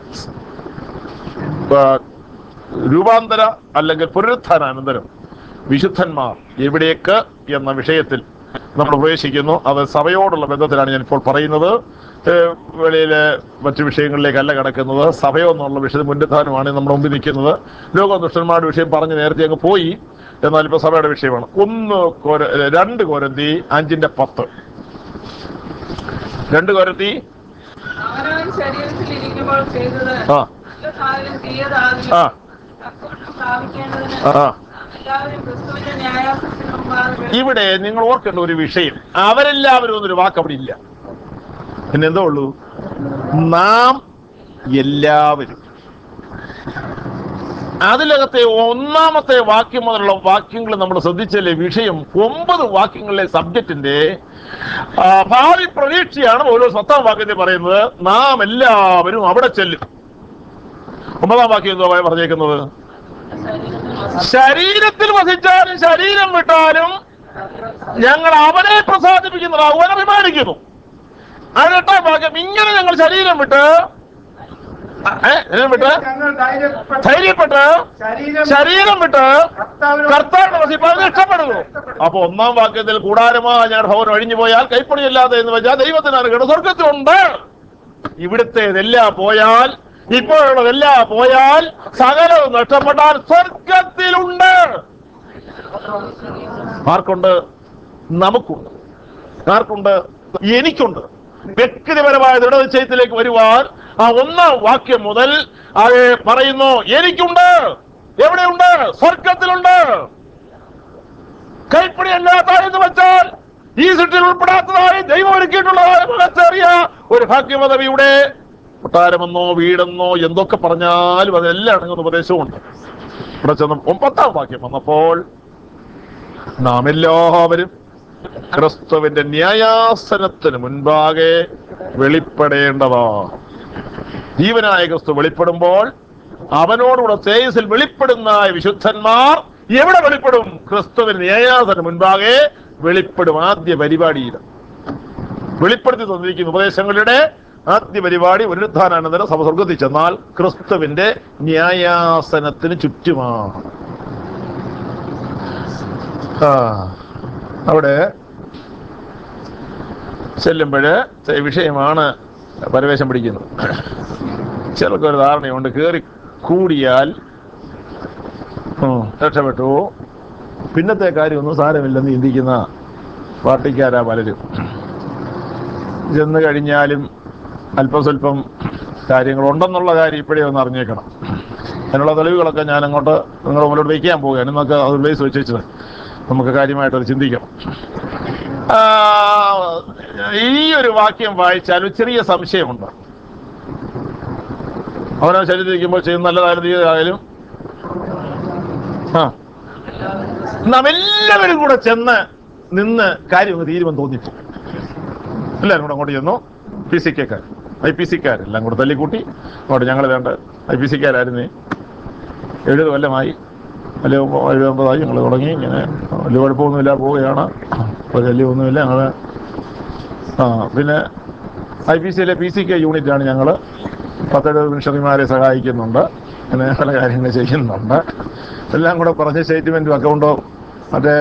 ആ, രൂപാന്തര അല്ലെങ്കിൽ പുനരുത്ഥാനാനന്തരം വിശുദ്ധന്മാർ എവിടേക്ക് എന്ന വിഷയത്തിൽ നമ്മൾ പ്രവേശിക്കുന്നു അത് സഭയോടുള്ള ബന്ധത്തിലാണ് ഞാൻ ഇപ്പോൾ പറയുന്നത് ഏഹ് വെളിയിലെ മറ്റു വിഷയങ്ങളിലേക്കല്ല കിടക്കുന്നത് സഭയോ എന്നുള്ള വിഷയത്തിൽ മുൻനിധാനമാണ് നമ്മുടെ മുമ്പിൽ നിൽക്കുന്നത് ലോക ദുഷ്ടന്മാരുടെ വിഷയം പറഞ്ഞ് നേരത്തെ അങ്ങ് പോയി എന്നാൽ ഇപ്പൊ സഭയുടെ വിഷയമാണ് ഒന്ന് കോര രണ്ട് കോരന്തി അഞ്ചിന്റെ പത്ത് രണ്ട് കോരത്തി അവനവൻ ശരീരത്തിൽ ഇരിക്കുമ്പോൾ ചെയ്തത് ആ നല്ല സാധനം തീയതാകുന്നു ആ തക്കവണ്ണം സ്ഥാപിക്കേണ്ടതിന് ആ എല്ലാവരും ക്രിസ്തുവിന്റെ ന്യായാസനത്തിന് മുമ്പാകെ ഇവിടെ നിങ്ങൾ ഓർക്കേണ്ട ഒരു വിഷയം അവരെല്ലാവരും എന്നൊരു വാക്ക് അവിടെ ഇല്ല പിന്നെ എന്തോ ഉള്ളൂ നാം എല്ലാവരും അതിലകത്തെ ഒന്നാമത്തെ വാക്യം മുതലുള്ള വാക്യങ്ങൾ നമ്മൾ ശ്രദ്ധിച്ചല്ലേ വിഷയം ഒമ്പത് വാക്യങ്ങളിലെ സബ്ജക്റ്റിന്റെ ആ, ഭാവി പ്രതീക്ഷയാണ് ഓരോ പത്താം വാക്യത്തിൽ പറയുന്നത് നാം എല്ലാവരും അവിടെ ചെല്ലും ഒമ്പതാം വാക്യം എന്തോ പറഞ്ഞേക്കുന്നത് ശരീരത്തിൽ വസിച്ചാലും ശരീരം വിട്ടാലും ഞങ്ങൾ അവനെ പ്രസാദിപ്പിക്കുന്നത് അവനെ അഭിമാനിക്കുന്നു അതിനെട്ടാം ഭാഗ്യം ഇങ്ങനെ ഞങ്ങൾ ശരീരം വിട്ട് ഏ, എന്നെ വിട്ട് ഞങ്ങൾ ധൈര്യപ്പെട്ട് ധൈര്യപ്പെട്ട് ശരീരം ശരീരം വിട്ട് കർത്താവിനോട് കർത്താവിന്റെ വസിപ്പാൻ ഇഷ്ടപ്പെടുന്നു അപ്പൊ ഒന്നാം വാക്യത്തിൽ കൂടാരമാ ഞാൻ ഭവൻ ഒഴിഞ്ഞു പോയാൽ കൈപ്പണിയില്ലാതെ എന്ന് വെച്ചാൽ ദൈവത്തിന് അനുഗ്രഹം സ്വർഗത്തിലുണ്ട് ഇവിടുത്തേതെല്ലാം പോയാൽ ഇപ്പോഴുള്ളതെല്ലാം പോയാൽ സകലവും നഷ്ടപ്പെട്ടാൽ സ്വർഗത്തിലുണ്ട് ആർക്കുണ്ട് നമുക്കുണ്ട് ആർക്കുണ്ട് എനിക്കുണ്ട് വ്യക്തിപരമായ ദൃഢനിശ്ചയത്തിലേക്ക് വരുവാൻ ആ ഒന്നാം വാക്യം മുതൽ അത് പറയുന്നു എനിക്കുണ്ട് എവിടെയുണ്ട് സ്വർഗത്തിലുണ്ട് കൈപ്പിടിയല്ലാത്ത എന്ന് വെച്ചാൽ ഈ സൃഷ്ടിയിൽ ഉൾപ്പെടാത്തതായി ദൈവം ഒരുക്കിയിട്ടുള്ളതായ മഹത്തേറിയ ഒരു ഭാഗ്യപദവിയുടെ കൊട്ടാരമെന്നോ വീടെന്നോ എന്തൊക്കെ പറഞ്ഞാലും അതെല്ലാം അടങ്ങുന്ന ഉപദേശവുമുണ്ട് ഇവിടെ ചെന്ന് ഒമ്പതാം വാക്യം വന്നപ്പോൾ നാം എല്ലാവരും ക്രിസ്തുവിന്റെ ന്യായാസനത്തിന് മുൻപാകെ വെളിപ്പെടേണ്ടതാ ജീവനായ ക്രിസ്തു വെളിപ്പെടുമ്പോൾ അവനോടുകൂടെ തേജസ്സിൽ വെളിപ്പെടുന്ന വിശുദ്ധന്മാർ എവിടെ വെളിപ്പെടും ക്രിസ്തുവിന്റെ ന്യായാസനം മുൻപാകെ വെളിപ്പെടും ആദ്യ പരിപാടിയിൽ വെളിപ്പെടുത്തി തന്നിരിക്കുന്ന ഉപദേശങ്ങളുടെ ആദ്യ പരിപാടി പുനരുദ്ധാനാനന്തരം സഭ സ്വർഗത്തിൽ ചെന്നാൽ ക്രിസ്തുവിന്റെ ന്യായാസനത്തിന് ചുറ്റുമാണ് ആ, അവിടെ ചെല്ലുമ്പോഴ് വിഷയമാണ് പരവേശം പിടിക്കുന്നത് ചിലർക്ക് ഒരു ധാരണയുണ്ട് കയറി കൂടിയാൽ ഉം, രക്ഷപ്പെട്ടു പിന്നത്തെ കാര്യമൊന്നും സാരമില്ലെന്ന് ചിന്തിക്കുന്ന പാർട്ടിക്കാരാ പലരും ചെന്ന് കഴിഞ്ഞാലും അല്പസ്വല്പം കാര്യങ്ങളുണ്ടെന്നുള്ള കാര്യം ഇപ്പോഴേ ഒന്ന് അറിഞ്ഞേക്കണം അതിനുള്ള തെളിവുകളൊക്കെ ഞാൻ അങ്ങോട്ട് നിങ്ങളുടെ മുന്നോട്ട് വയ്ക്കാൻ പോവുകയാണ് എന്നൊക്കെ അത് ബേസ് വെച്ചിട്ട് നമുക്ക് കാര്യമായിട്ടത് ചിന്തിക്കണം ആ, ഈ ഒരു വാക്യം വായിച്ചാൽ ഒരു ചെറിയ സംശയമുണ്ട് അവനവൻ ശരീരത്തിരിക്കുമ്പോൾ ചെയ്യുന്ന നല്ലതായാലും തീയതായാലും ആ നാം എല്ലാവരും കൂടെ ചെന്ന് നിന്ന് കാര്യം ഒന്ന് തീരുമെന്ന് തോന്നിപ്പോ എല്ലാവരും കൂടെ അങ്ങോട്ട് ചെന്നു പി സി കെക്കാർ ഐ പി സിക്കാരെല്ലാം കൂടെ തല്ലിക്കൂട്ടി അങ്ങോട്ട് ഞങ്ങൾ വേണ്ട ഐ പി സിക്കാരായിരുന്നേ എഴുപത് കൊല്ലമായി വലിയ എഴുപമ്പതായി ഞങ്ങൾ തുടങ്ങി ഇങ്ങനെ വലിയ കുഴപ്പമൊന്നുമില്ല പോവുകയാണ് ഒരു ശല്യമൊന്നുമില്ല ഞങ്ങൾ ആ പിന്നെ ഐ പി സിയിലെ പി സി കെ യൂണിറ്റാണ് ഞങ്ങൾ പത്തെഴുപത് മിഷണറിമാരെ സഹായിക്കുന്നുണ്ട് അങ്ങനെ പല കാര്യങ്ങൾ ചെയ്യുന്നുണ്ട് എല്ലാം കൂടെ പറഞ്ഞ് സ്റ്റേറ്റ്മെൻറ്റും അക്കൗണ്ടോ മറ്റേ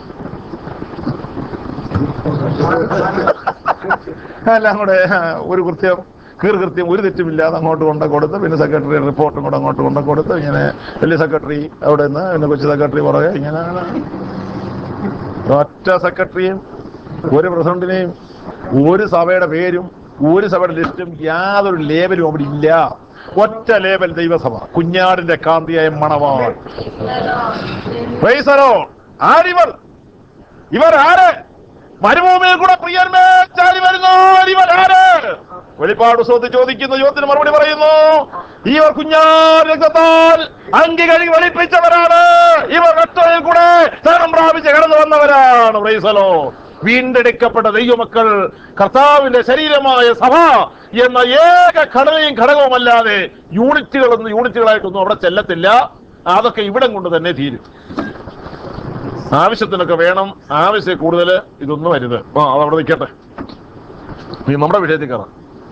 എല്ലാം കൂടെ ആ, ഒരു കൃത്യം കീർകൃത്യം ഒരു തെറ്റുമില്ലാതെ അങ്ങോട്ട് കൊണ്ട് കൊടുത്ത് പിന്നെ സെക്രട്ടറി റിപ്പോർട്ടും കൂടെ അങ്ങോട്ട് കൊണ്ട് കൊടുത്ത് ഇങ്ങനെ വലിയ സെക്രട്ടറി അവിടെ നിന്ന് പിന്നെ കൊച്ചു സെക്രട്ടറി പുറകെ ഇങ്ങനെ ഒറ്റ സെക്രട്ടറിയും ഒരു പ്രസിഡന്റിനെയും ഒരു സഭയുടെ പേരും ഒരു സഭയുടെ ലിസ്റ്റും യാതൊരു ലേബലും അവിടെ ഇല്ല ഒറ്റ ലേബൽ ദൈവസഭ കുഞ്ഞാടിന്റെ കാന്തിയായ മണവാൾ പ്രൈസറോ ആരിവർ ഇവർ ആര് മരുഭൂമിയിൽ കൂടെ പ്രിയന്മേ ചാരി വരുന്നു ഇവർ ആര് വെളിപ്പാട് സ്വത്ത് ചോദിക്കുന്ന ചോദ്യത്തിന് മറുപടി പറയുന്നു ഇവർ കുഞ്ഞാർ രക്തത്താൽ അങ്കി കഴുകി വെളിപ്പിച്ചവരാണ് ഇവർ രക്തയിൽ കൂടെ ശരണം പ്രാപിച്ച് കടന്നു വന്നവരാണ് പ്രൈസലോ വീണ്ടെടുക്കപ്പെട്ട ദൈവമക്കൾ കർത്താവിന്റെ ശരീരമായ സഭ എന്ന ഏക ഘടനയും ഘടകവുമല്ലാതെ യൂണിറ്റുകളൊന്നും യൂണിറ്റുകളായിട്ടൊന്നും അവിടെ ചെല്ലത്തില്ല അതൊക്കെ ഇവിടം കൊണ്ട് തന്നെ തീരും ആവശ്യത്തിനൊക്കെ വേണം ആവശ്യം കൂടുതൽ ഇതൊന്നും വരുത് ആ അതവിടെ നിൽക്കട്ടെ ഈ നമ്മുടെ വിഷയത്തിൽ കയറാം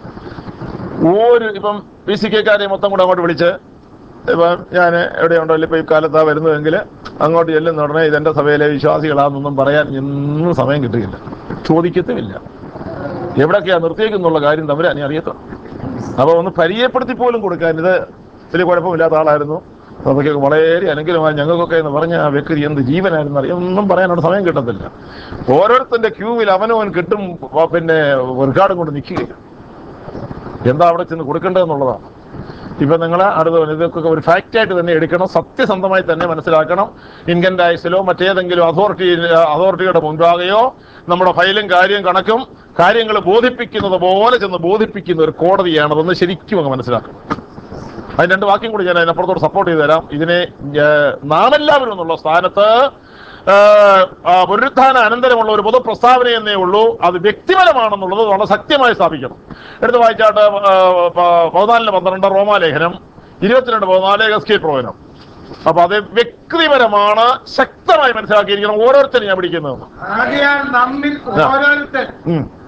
ഒരു ഇപ്പം പി സി കെക്കാരെ മൊത്തം കൂടെ അങ്ങോട്ട് വിളിച്ച് ഇപ്പം ഞാൻ എവിടെയുണ്ടോ ഇപ്പം ഈ കാലത്താ വരുന്നതെങ്കിൽ അങ്ങോട്ട് ചെല്ലുന്ന ഉടനെ ഇതെന്റെ സഭയിലെ വിശ്വാസികളാണെന്നൊന്നും പറയാൻ ഇന്നും സമയം കിട്ടുകയില്ല ചോദിക്കത്തുമില്ല എവിടൊക്കെയാ നിർത്തിയേക്കുന്നുള്ള കാര്യം തമ്മിൽ അനി അറിയത്തുള്ളൂ അപ്പൊ ഒന്ന് പരിചയപ്പെടുത്തി പോലും കൊടുക്കാൻ ഇത് വലിയ കുഴപ്പമില്ലാത്ത ആളായിരുന്നു സഭയ്ക്കൊക്കെ വളരെ അനുഗ്രഹമായി ഞങ്ങൾക്കൊക്കെ എന്ന് പറഞ്ഞ ആ വ്യക്തി എന്ത് ജീവനായിരുന്നു അറിയാം ഒന്നും പറയാനോട് സമയം കിട്ടത്തില്ല ഓരോരുത്തന്റെ ക്യൂവിൽ അവനവൻ കിട്ടും വ- പിന്നെ റിക്കാർഡും കൊണ്ട് നിൽക്കുകയില്ല എന്താ അവിടെ ചെന്ന് കൊടുക്കേണ്ടതെന്നുള്ളതാണ് ഇപ്പൊ നിങ്ങൾ അടുത്ത ഇതൊക്കെ ഒരു ഫാക്റ്റ് ആയിട്ട് തന്നെ എടുക്കണം സത്യസന്ധമായി തന്നെ മനസ്സിലാക്കണം ഇൻകം ടാക്സിലോ മറ്റേതെങ്കിലും അതോറിറ്റി അതോറിറ്റിയുടെ മുൻപാകെയോ നമ്മുടെ ഫയലും കാര്യവും കണക്കും കാര്യങ്ങൾ ബോധിപ്പിക്കുന്നത് പോലെ ചെന്ന് ബോധിപ്പിക്കുന്ന ഒരു കോടതിയാണ് അതൊന്ന് ശരിക്കും അങ്ങ് മനസ്സിലാക്കണം അതിന് രണ്ട് വാക്യം കൂടി ഞാൻ അതിനപ്പുറത്തോട് സപ്പോർട്ട് ചെയ്തു തരാം ഇതിനെ ഏർ, നാമെല്ലാവരും എന്നുള്ള സ്ഥാനത്ത് ഏർ, ആ, പുനരുത്ഥാന അനന്തരമുള്ള ഒരു പൊതു പ്രസ്താവന എന്നേ ഉള്ളൂ അത് വ്യക്തിപരമാണെന്നുള്ളത് വളരെ സത്യമായി സ്ഥാപിക്കണം എടുത്ത് വായിച്ചാട്ട് ഏർ, പ- പതിനാലിന് പന്ത്രണ്ട് റോമാലേഖനം ഇരുപത്തിരണ്ട് പതിനാല് എസ്കേറ്റ് പ്രവചനം അപ്പൊ അത് വ്യക്തിപരമാണ് ശക്തമായി മനസ്സിലാക്കിയിരിക്കണം ഓരോരുത്തരും ഞാൻ പിടിക്കുന്നത് ആകയാൽ നമ്മിൽ ഓരോരുത്തർ ഉം.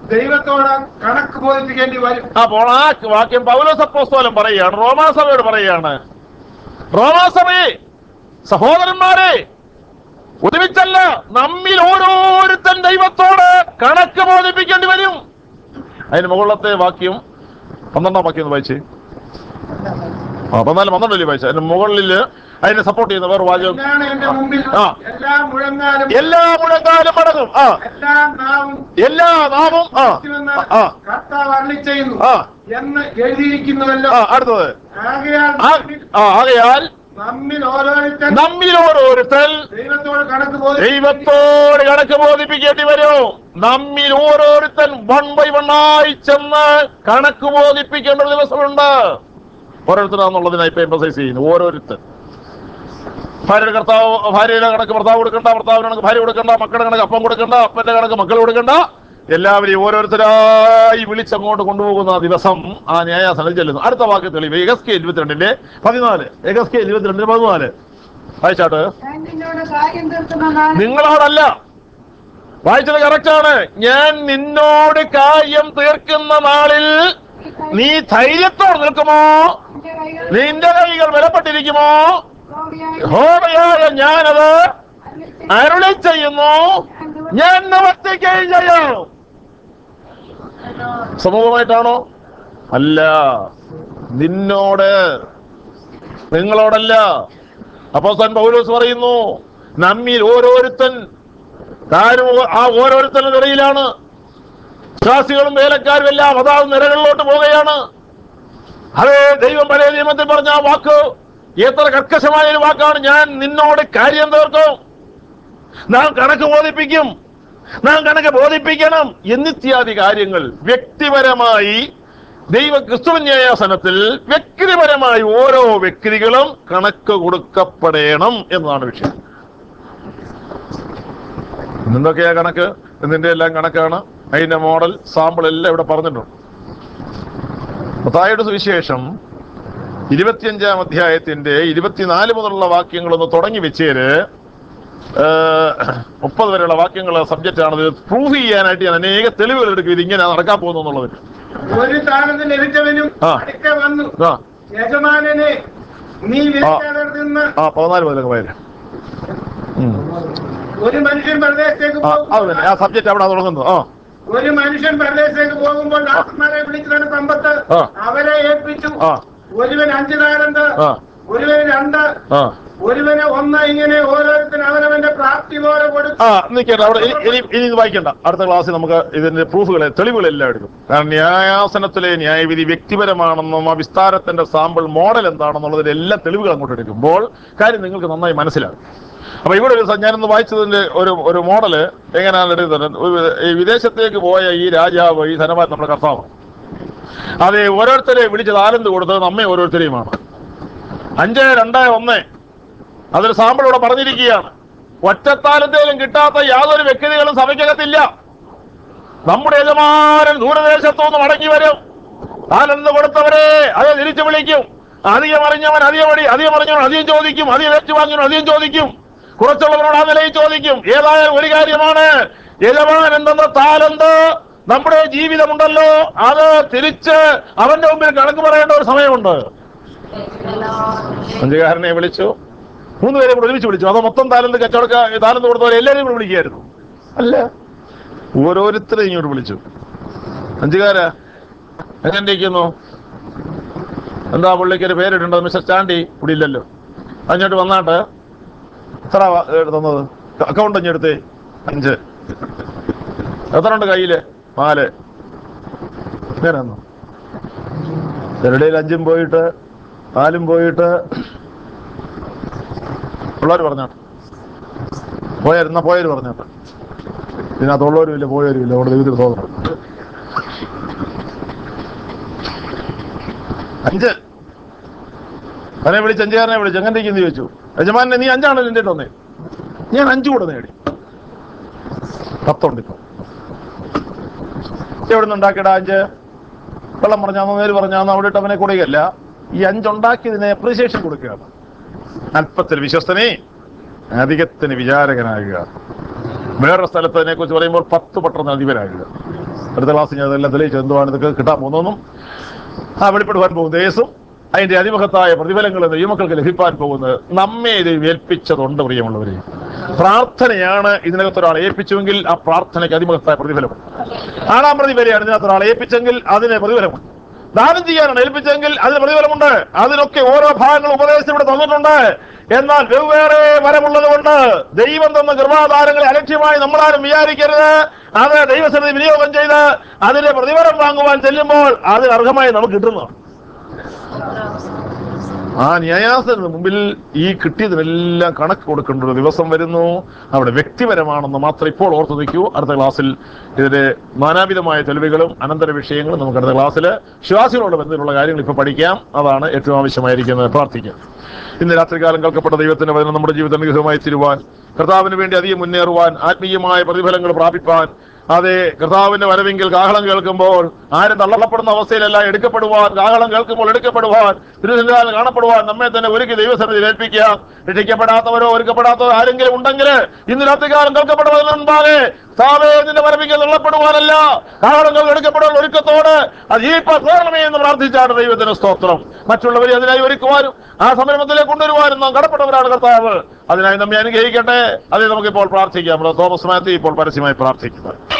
ദൈവത്തോട് കണക്ക് ബോധിപ്പിക്കേണ്ടി വരും അപ്പോൾ ആ വാക്യം പൗലോസ് അപ്പോസ്തലൻ പറയുകയാണ് റോമാസഭയോട് പറയുകയാണ് റോമാസഭയെ സഹോദരന്മാരെ ഒരുമിച്ചല്ല നമ്മിൽ ഓരോരുത്തൻ ദൈവത്തോട് കണക്ക് ബോധിപ്പിക്കേണ്ടി വരും അതിന് മുകളിലത്തെ വാക്യം പന്ത്രണ്ടാം വാക്യം ഒന്ന് വായിച്ചേ ആ പതിനാല് പന്ത്രണ്ടല്ലേ വായിച്ച അതിന് മുകളിൽ അതിനെ സപ്പോർട്ട് ചെയ്യുന്ന വേറെ വാചകം എന്താണ് എന്റെ മുമ്പിൽ ആ. എല്ലാ മുഴങ്ങാലും എല്ലാ മുഴങ്കാലും മടങ്ങും ആ എല്ലാ നാവും എല്ലാ നാമം ആ ുമെന്ന് ആ കർത്താവ് അരുളി ചെയ്യുന്നു ആ എന്ന് എഴുതിയിരിക്കുന്നുവല്ലോ ആ അടുത്തത് ആകയാൽ ആ ആ, ആകയാൽ നമ്മിൽ ഓരോരുത്തൻ നമ്മിൽ ഓരോരുത്തൻ ദൈവത്തോട് കണക്ക് ബോധിപ്പിക്കും ദൈവത്തോട് കണക്ക് ബോധിപ്പിക്കേണ്ടി വരും നമ്മിൽ ഓരോരുത്തൻ വൺ ബൈ വൺ ആയി ചെന്ന് കണക്ക് ബോധിപ്പിക്കേണ്ട ഒരു ദിവസമുണ്ട് ഓരോരുത്തരാന്നുള്ളതിനായി ഇപ്പൊ എംബസൈസ് ചെയ്യുന്നു ഓരോരുത്തൻ ഭാര്യയുടെ കർത്താവ് ഭാര്യയുടെ കണക്ക് ഭർത്താവ് കൊടുക്കണ്ട ഭർത്താവിന് കണക്ക് ഭാര്യ കൊടുക്കണ്ട മക്കളുടെ കണക്ക് അപ്പം കൊടുക്കണ്ട അപ്പന്റെ കണക്ക് മക്കൾ കൊടുക്കണ്ട എല്ലാവരെയും ഓരോരുത്തരായി വിളിച്ചങ്ങോട്ട് കൊണ്ടുപോകുന്ന ആ ദിവസം ആ ന്യായാസനം ചെല്ലുന്നു അടുത്ത വാക്ക് തെളിവ് എഗസ്കെ ഇരുപത്തിരണ്ടിന്റെ പതിനാല് എഗസ്കെ ഇരുപത്തിരണ്ടിന്റെ പതിനാല് വായിച്ചാട്ട് ഞാൻ നിന്നോട് കാര്യം തീർക്കുന്ന നാളിൽ നിങ്ങളോടല്ല വായിച്ചത് കറക്റ്റാണ് ഞാൻ നിന്നോട് കാര്യം തീർക്കുന്ന നാളിൽ നീ ധൈര്യത്തോടെ നിൽക്കുമോ നിന്റെ കൈകൾ നിന്റെ കൈകൾ വിലപ്പെട്ടിരിക്കുമോ യഹോവയായ ഹോമയായ ഞാനത് അരുളിച്ചെയ്യുന്ന അരുളി ചെയ്യുന്നു ഞാൻ നിവർത്തിക്കുകയും ചെയ്യും സമൂഹമായിട്ടാണോ അല്ല നിന്നോട് നിങ്ങളോടല്ല അപ്പോസ്തലൻ പൗലോസ് പറയുന്നു നമ്മിൽ ഓരോരുത്തൻ താനും ഓ- ആ ഓരോരുത്തരുടെ നിരയിലാണ് വിശ്വാസികളും വേലക്കാരും എല്ലാം അതാത് നിരകളിലോട്ട് പോവുകയാണ് അതേ ദൈവം പഴയ നിയമത്തിൽ പറഞ്ഞ ആ വാക്ക് എത്ര കർക്കശമായ ഒരു വാക്കാണ് ഞാൻ നിന്നോട് കാര്യം തീർക്കും നാം കണക്ക് ബോധിപ്പിക്കും നാം കണക്ക് ബോധിപ്പിക്കണം എന്നിത്യാദി കാര്യങ്ങൾ വ്യക്തിപരമായി ദൈവ ക്രിസ്തുവിന്യാസനത്തിൽ വ്യക്തിപരമായി ഓരോ വ്യക്തികളും കണക്ക് കൊടുക്കപ്പെടണം എന്നതാണ് വിഷയം എന്തൊക്കെയാ കണക്ക് ഇതിന്റെ എല്ലാം കണക്കാണ് അതിന്റെ മോഡൽ സാമ്പിൾ എല്ലാം ഇവിടെ പറഞ്ഞിട്ടുണ്ട് മത്തായിയുടെ സുവിശേഷം ഇരുപത്തിയഞ്ചാം അധ്യായത്തിന്റെ ഇരുപത്തിനാല് മുതലുള്ള വാക്യങ്ങളൊന്ന് തുടങ്ങി വെച്ചേര് മുപ്പത് വരെയുള്ള വാക്യങ്ങൾ സബ്ജക്റ്റ് ആണ് പ്രൂവ് ചെയ്യാനായിട്ട് ഞാൻ അനേക തെളിവുകൾ എടുക്കും ഇത് ഇങ്ങനെ നടക്കാൻ പോകുന്നു എന്നുള്ളതിന് ഒരു താലന്ത് ലഭിച്ചവനും ആ. അടുക്ക വന്നു ആ യജമാനനെ നീ വിൽക്കാതെ നിന്ന് ആ പതിനാല് മുതലൊക്കെ വരെ ഒരു മനുഷ്യൻ പ്രദേശത്തേക്ക് ആ അത് പോകുമ്പോൾ തന്നെ ആ സബ്ജക്റ്റ് അവിടെ തുടങ്ങുന്നു ആ ഒരു മനുഷ്യൻ പ്രദേശത്തേക്ക് പോകുമ്പോൾ ഡാക്ടർമാരെ വിളിച്ചതാണ് സമ്പത്ത് ആ. അവരെ ഏൽപ്പിച്ചു ആ ഒരുവൻ അഞ്ചു താലന്ത് ആ ഒരുവന് രണ്ട് ആ ഒരുവന് ഒന്ന് ഇങ്ങനെ ഓരോരുത്തരും അവനവന്റെ പ്രാപ്തി പോലെ കൊടുത്തു ആ നിൽക്കണ്ട അവിടെ ഇനി ഇനി ഇനി ഇത് വായിക്കണ്ട അടുത്ത ക്ലാസ്സിൽ നമുക്ക് ഇതിന്റെ പ്രൂഫുകളെ തെളിവുകളെല്ലാം എടുക്കും കാരണം ന്യായാസനത്തിലെ ന്യായവിധി വ്യക്തിപരമാണെന്നും ആ വിസ്താരത്തിന്റെ സാമ്പിൾ മോഡൽ എന്താണെന്നുള്ളതിന്റെ എല്ലാ തെളിവുകൾ അങ്ങോട്ട് എടുക്കുമ്പോൾ കാര്യം നിങ്ങൾക്ക് നന്നായി മനസ്സിലാകും അപ്പൊ ഇവിടെ ഒരു സ- ഞാനൊന്ന് വായിച്ചതിന്റെ ഒരു ഒരു മോഡല് എങ്ങനെയാണ് എടുക്കുന്നത് ഒരു ഈ വിദേശത്തേക്ക് പോയ ഈ രാജാവ് ഈ ധനവാൻ നമ്മുടെ കർത്താവ് അതെ ഓരോരുത്തരെ വിളിച്ചത് ആനന്ദ് കൊടുത്തത് നമ്മെ ഓരോരുത്തരെയുമാണ് അഞ്ച് രണ്ട് ഒന്ന് അതൊരു സാമ്പിൾ ഇവിടെ പറഞ്ഞിരിക്കുകയാണ് ഒറ്റത്താലത്തേലും കിട്ടാത്ത യാതൊരു വ്യക്തികളും സഭയ്ക്കകത്തില്ല നമ്മുടെ യജമാനൻ ദൂരദേശത്തു നിന്ന് മടങ്ങി വരും താലെന്ന് കൊടുത്തവരെ അത് തിരിച്ചു വിളിക്കും അധികം അറിഞ്ഞവൻ അധികം അടി അധികം അറിഞ്ഞവൻ അധികം ചോദിക്കും അധികം വെച്ചു വാങ്ങിയവൻ അധികം ചോദിക്കും കുറച്ചുള്ളവരോട് ആ നിലയിൽ ചോദിക്കും ഏതായാലും ഒരു കാര്യമാണ് യജമാൻ എന്തെന്ന താലന്ത് നമ്മുടെ ജീവിതമുണ്ടല്ലോ അത് തിരിച്ച് അവന്റെ മുമ്പിൽ കണക്ക് പറയേണ്ട ഒരു സമയമുണ്ട് അഞ്ചുകാരനെ വിളിച്ചു മൂന്ന് പേരെ കൂടെ ഒരുമിച്ച് വിളിച്ചു അതോ മൊത്തം താലന്ത് കച്ചവടക്ക താലന്ത് കൊടുത്തവരെ എല്ലാവരെയും കൂടെ വിളിക്കുകയായിരുന്നു അല്ല ഓരോരുത്തരെയും ഇങ്ങോട്ട് വിളിച്ചു അഞ്ചുകാരാ എങ്ങനെ ഇരിക്കുന്നു എന്താ പുള്ളിക്ക് ഒരു പേരിട്ടുണ്ടോ മിസ്റ്റർ സ്റ്റാൻഡി ഇവിടെ ഇല്ലല്ലോ അങ്ങോട്ട് വന്നാട്ട് എത്ര വാ- ഏ, തന്നത് അക്കൗണ്ട് അഞ്ഞെടുത്തേ അഞ്ച് എത്ര ഉണ്ട് കയ്യില് നാല് ഇങ്ങനെയാണോ ചിലടയിൽ അഞ്ചും പോയിട്ട് നാലും പോയിട്ട് പിള്ളേർ പറഞ്ഞാട്ട് പോയായിരുന്ന പോയവര് പറഞ്ഞാട്ട് ഇതിനകത്തുള്ളവരും ഇല്ല പോയവരും ഇല്ല അവിടെ ദൈവത്തിന് തോന്നണം അഞ്ച് അവനെ വിളിച്ച് അഞ്ചുകാരനെ വിളിച്ച് എങ്ങനെ ഇരിക്കുന്നു ചോദിച്ചു യജമാനെ നീ അഞ്ചാണല്ലോ എൻ്റെ ഒന്നേ ഞാൻ അഞ്ചു കൂടെ നേടി പത്തുണ്ട് ഇപ്പൊ എവിടെ നിന്ന് ഉണ്ടാക്കിയടാ അഞ്ച് വെള്ളം പറഞ്ഞാന്നോ നേര് പറഞ്ഞാന്നോ അവിടെ ഇട്ട് അവനെ കൊടുക്കുകയല്ല ഈ അഞ്ചുണ്ടാക്കിയതിനെ അപ്രീസിയേഷൻ കൊടുക്കുകയാണ് അല്പത്തിൽ വിശ്വസ്തനെ അധികത്തിന് വിചാരകനാകുക വേറൊരു സ്ഥലത്ത് അതിനെ കുറിച്ച് പറയുമ്പോൾ പത്ത് പട്ടണ അധിപരാകുക അടുത്ത ക്ലാസ് ഞാൻ അതെല്ലാം തെളിയിച്ചു എന്തുവാണ് ഇതൊക്കെ കിട്ടാൻ പോകുന്നതെന്നും ആ വെളിപ്പെടുവാൻ പോകുന്ന യേസും അതിന്റെ അതിമഹത്തായ പ്രതിഫലങ്ങൾ ദൈവമക്കൾക്ക് ലഭിക്കാൻ പോകുന്നത് നമ്മെ ഇത് ഏൽപ്പിച്ചതുണ്ട് പ്രിയമുള്ളവരെ പ്രാർത്ഥനയാണ് ഇതിനകത്ത് ഒരാളെ ഏൽപ്പിച്ചുവെങ്കിൽ ആ പ്രാർത്ഥനയ്ക്ക് അതിമഹത്തായ പ്രതിഫലം ആറാം പ്രതിഫലയാണ് ഇതിനകത്ത് ഒരാളെ ഏൽപ്പിച്ചെങ്കിൽ അതിന് പ്രതിഫലമുണ്ട് ദാനം ചെയ്യാനാണ് ഏൽപ്പിച്ചെങ്കിൽ അതിന് പ്രതിഫലമുണ്ട് അതിനൊക്കെ ഓരോ ഭാഗങ്ങൾ ഉപദേശം ഇവിടെ തന്നിട്ടുണ്ട് എന്നാൽ വെവ്വേറെ വരമുള്ളത് കൊണ്ട് ദൈവം തന്ന കൃപാദാനങ്ങളെ അലക്ഷ്യമായി നമ്മളാരും വിചാരിക്കരുത് അത് ദൈവസന്നിധി വിനിയോഗം ചെയ്ത് അതിന്റെ പ്രതിഫലം വാങ്ങുവാൻ ചെല്ലുമ്പോൾ അതിന് അർഹമായി നമുക്ക് കിട്ടുന്നതാണ് ആ ന്യായാസനത്തിന് മുമ്പിൽ ഈ കിട്ടിയതിനെല്ലാം കണക്ക് കൊടുക്കേണ്ട ഒരു ദിവസം വരുന്നു അവിടെ വ്യക്തിപരമാണെന്ന് മാത്രം ഇപ്പോൾ ഓർത്തു നിൽക്കൂ അടുത്ത ക്ലാസ്സിൽ ഇതിന്റെ നാനാവിധമായ തെളിവുകളും അനന്തര വിഷയങ്ങളും നമുക്ക് അടുത്ത ക്ലാസ്സിൽ വിശ്വാസികളോട് ബന്ധത്തിലുള്ള കാര്യങ്ങൾ ഇപ്പോൾ പഠിക്കാം അതാണ് ഏറ്റവും ആവശ്യമായിരിക്കുന്നത് പ്രാർത്ഥിക്കാം ഇന്ന് രാത്രികാലം കേൾക്കപ്പെട്ട ദൈവത്തിന്റെ വചനം നമ്മുടെ ജീവിതം അനുഗ്രഹമായി തീരുവാൻ കർത്താവിന് വേണ്ടി അധികം മുന്നേറുവാൻ ആത്മീയമായ പ്രതിഫലങ്ങൾ പ്രാപിപ്പാൻ അതെ കർത്താവിന്റെ വരവെങ്കിൽ കാഹളം കേൾക്കുമ്പോൾ ആരും തള്ളപ്പെടുന്ന അവസ്ഥയിലല്ല എടുക്കപ്പെടുവാൻ കാഹളം കേൾക്കുമ്പോൾ എടുക്കപ്പെടുവാൻ തിരുസന്നിധാനം കാണപ്പെടുവാൻ നമ്മെ തന്നെ ഒരുക്കി ദൈവസന്നിധിയിൽ ഏൽപ്പിക്കാം രക്ഷിക്കപ്പെടാത്തവരോ ഒരുക്കപ്പെടാത്തവരോ ആരെങ്കിലും ഉണ്ടെങ്കിൽ ഇന്ന് രാത്രികാലം കേൾക്കപ്പെടുന്നതിന് മുൻപാകെ സാവേ നിന്റെ വരവിക്കൽ തള്ളപ്പെടുവാനല്ല കാഹളങ്ങൾ എടുക്കപ്പെടുന്ന ഒരുക്കത്തോട് അത് ജീവിപ്പാൻ തോന്നണമേ എന്ന് പ്രാർത്ഥിച്ചാണ് ദൈവത്തിന് സ്തോത്രം മറ്റുള്ളവരെ അതിനായി ഒരുക്കുവാനും ആ സംരംഭത്തിലേക്ക് കൊണ്ടുവരുവാനും നാം കടപ്പെട്ടവരാണ് കർത്താവ് അതിനായി നമ്മെ അനുഗ്രഹിക്കട്ടെ അതേ നമുക്കിപ്പോൾ പ്രാർത്ഥിക്കാം തോമസ് മാത്യു ഇപ്പോൾ പരസ്യമായി പ്രാർത്ഥിക്കുന്നത്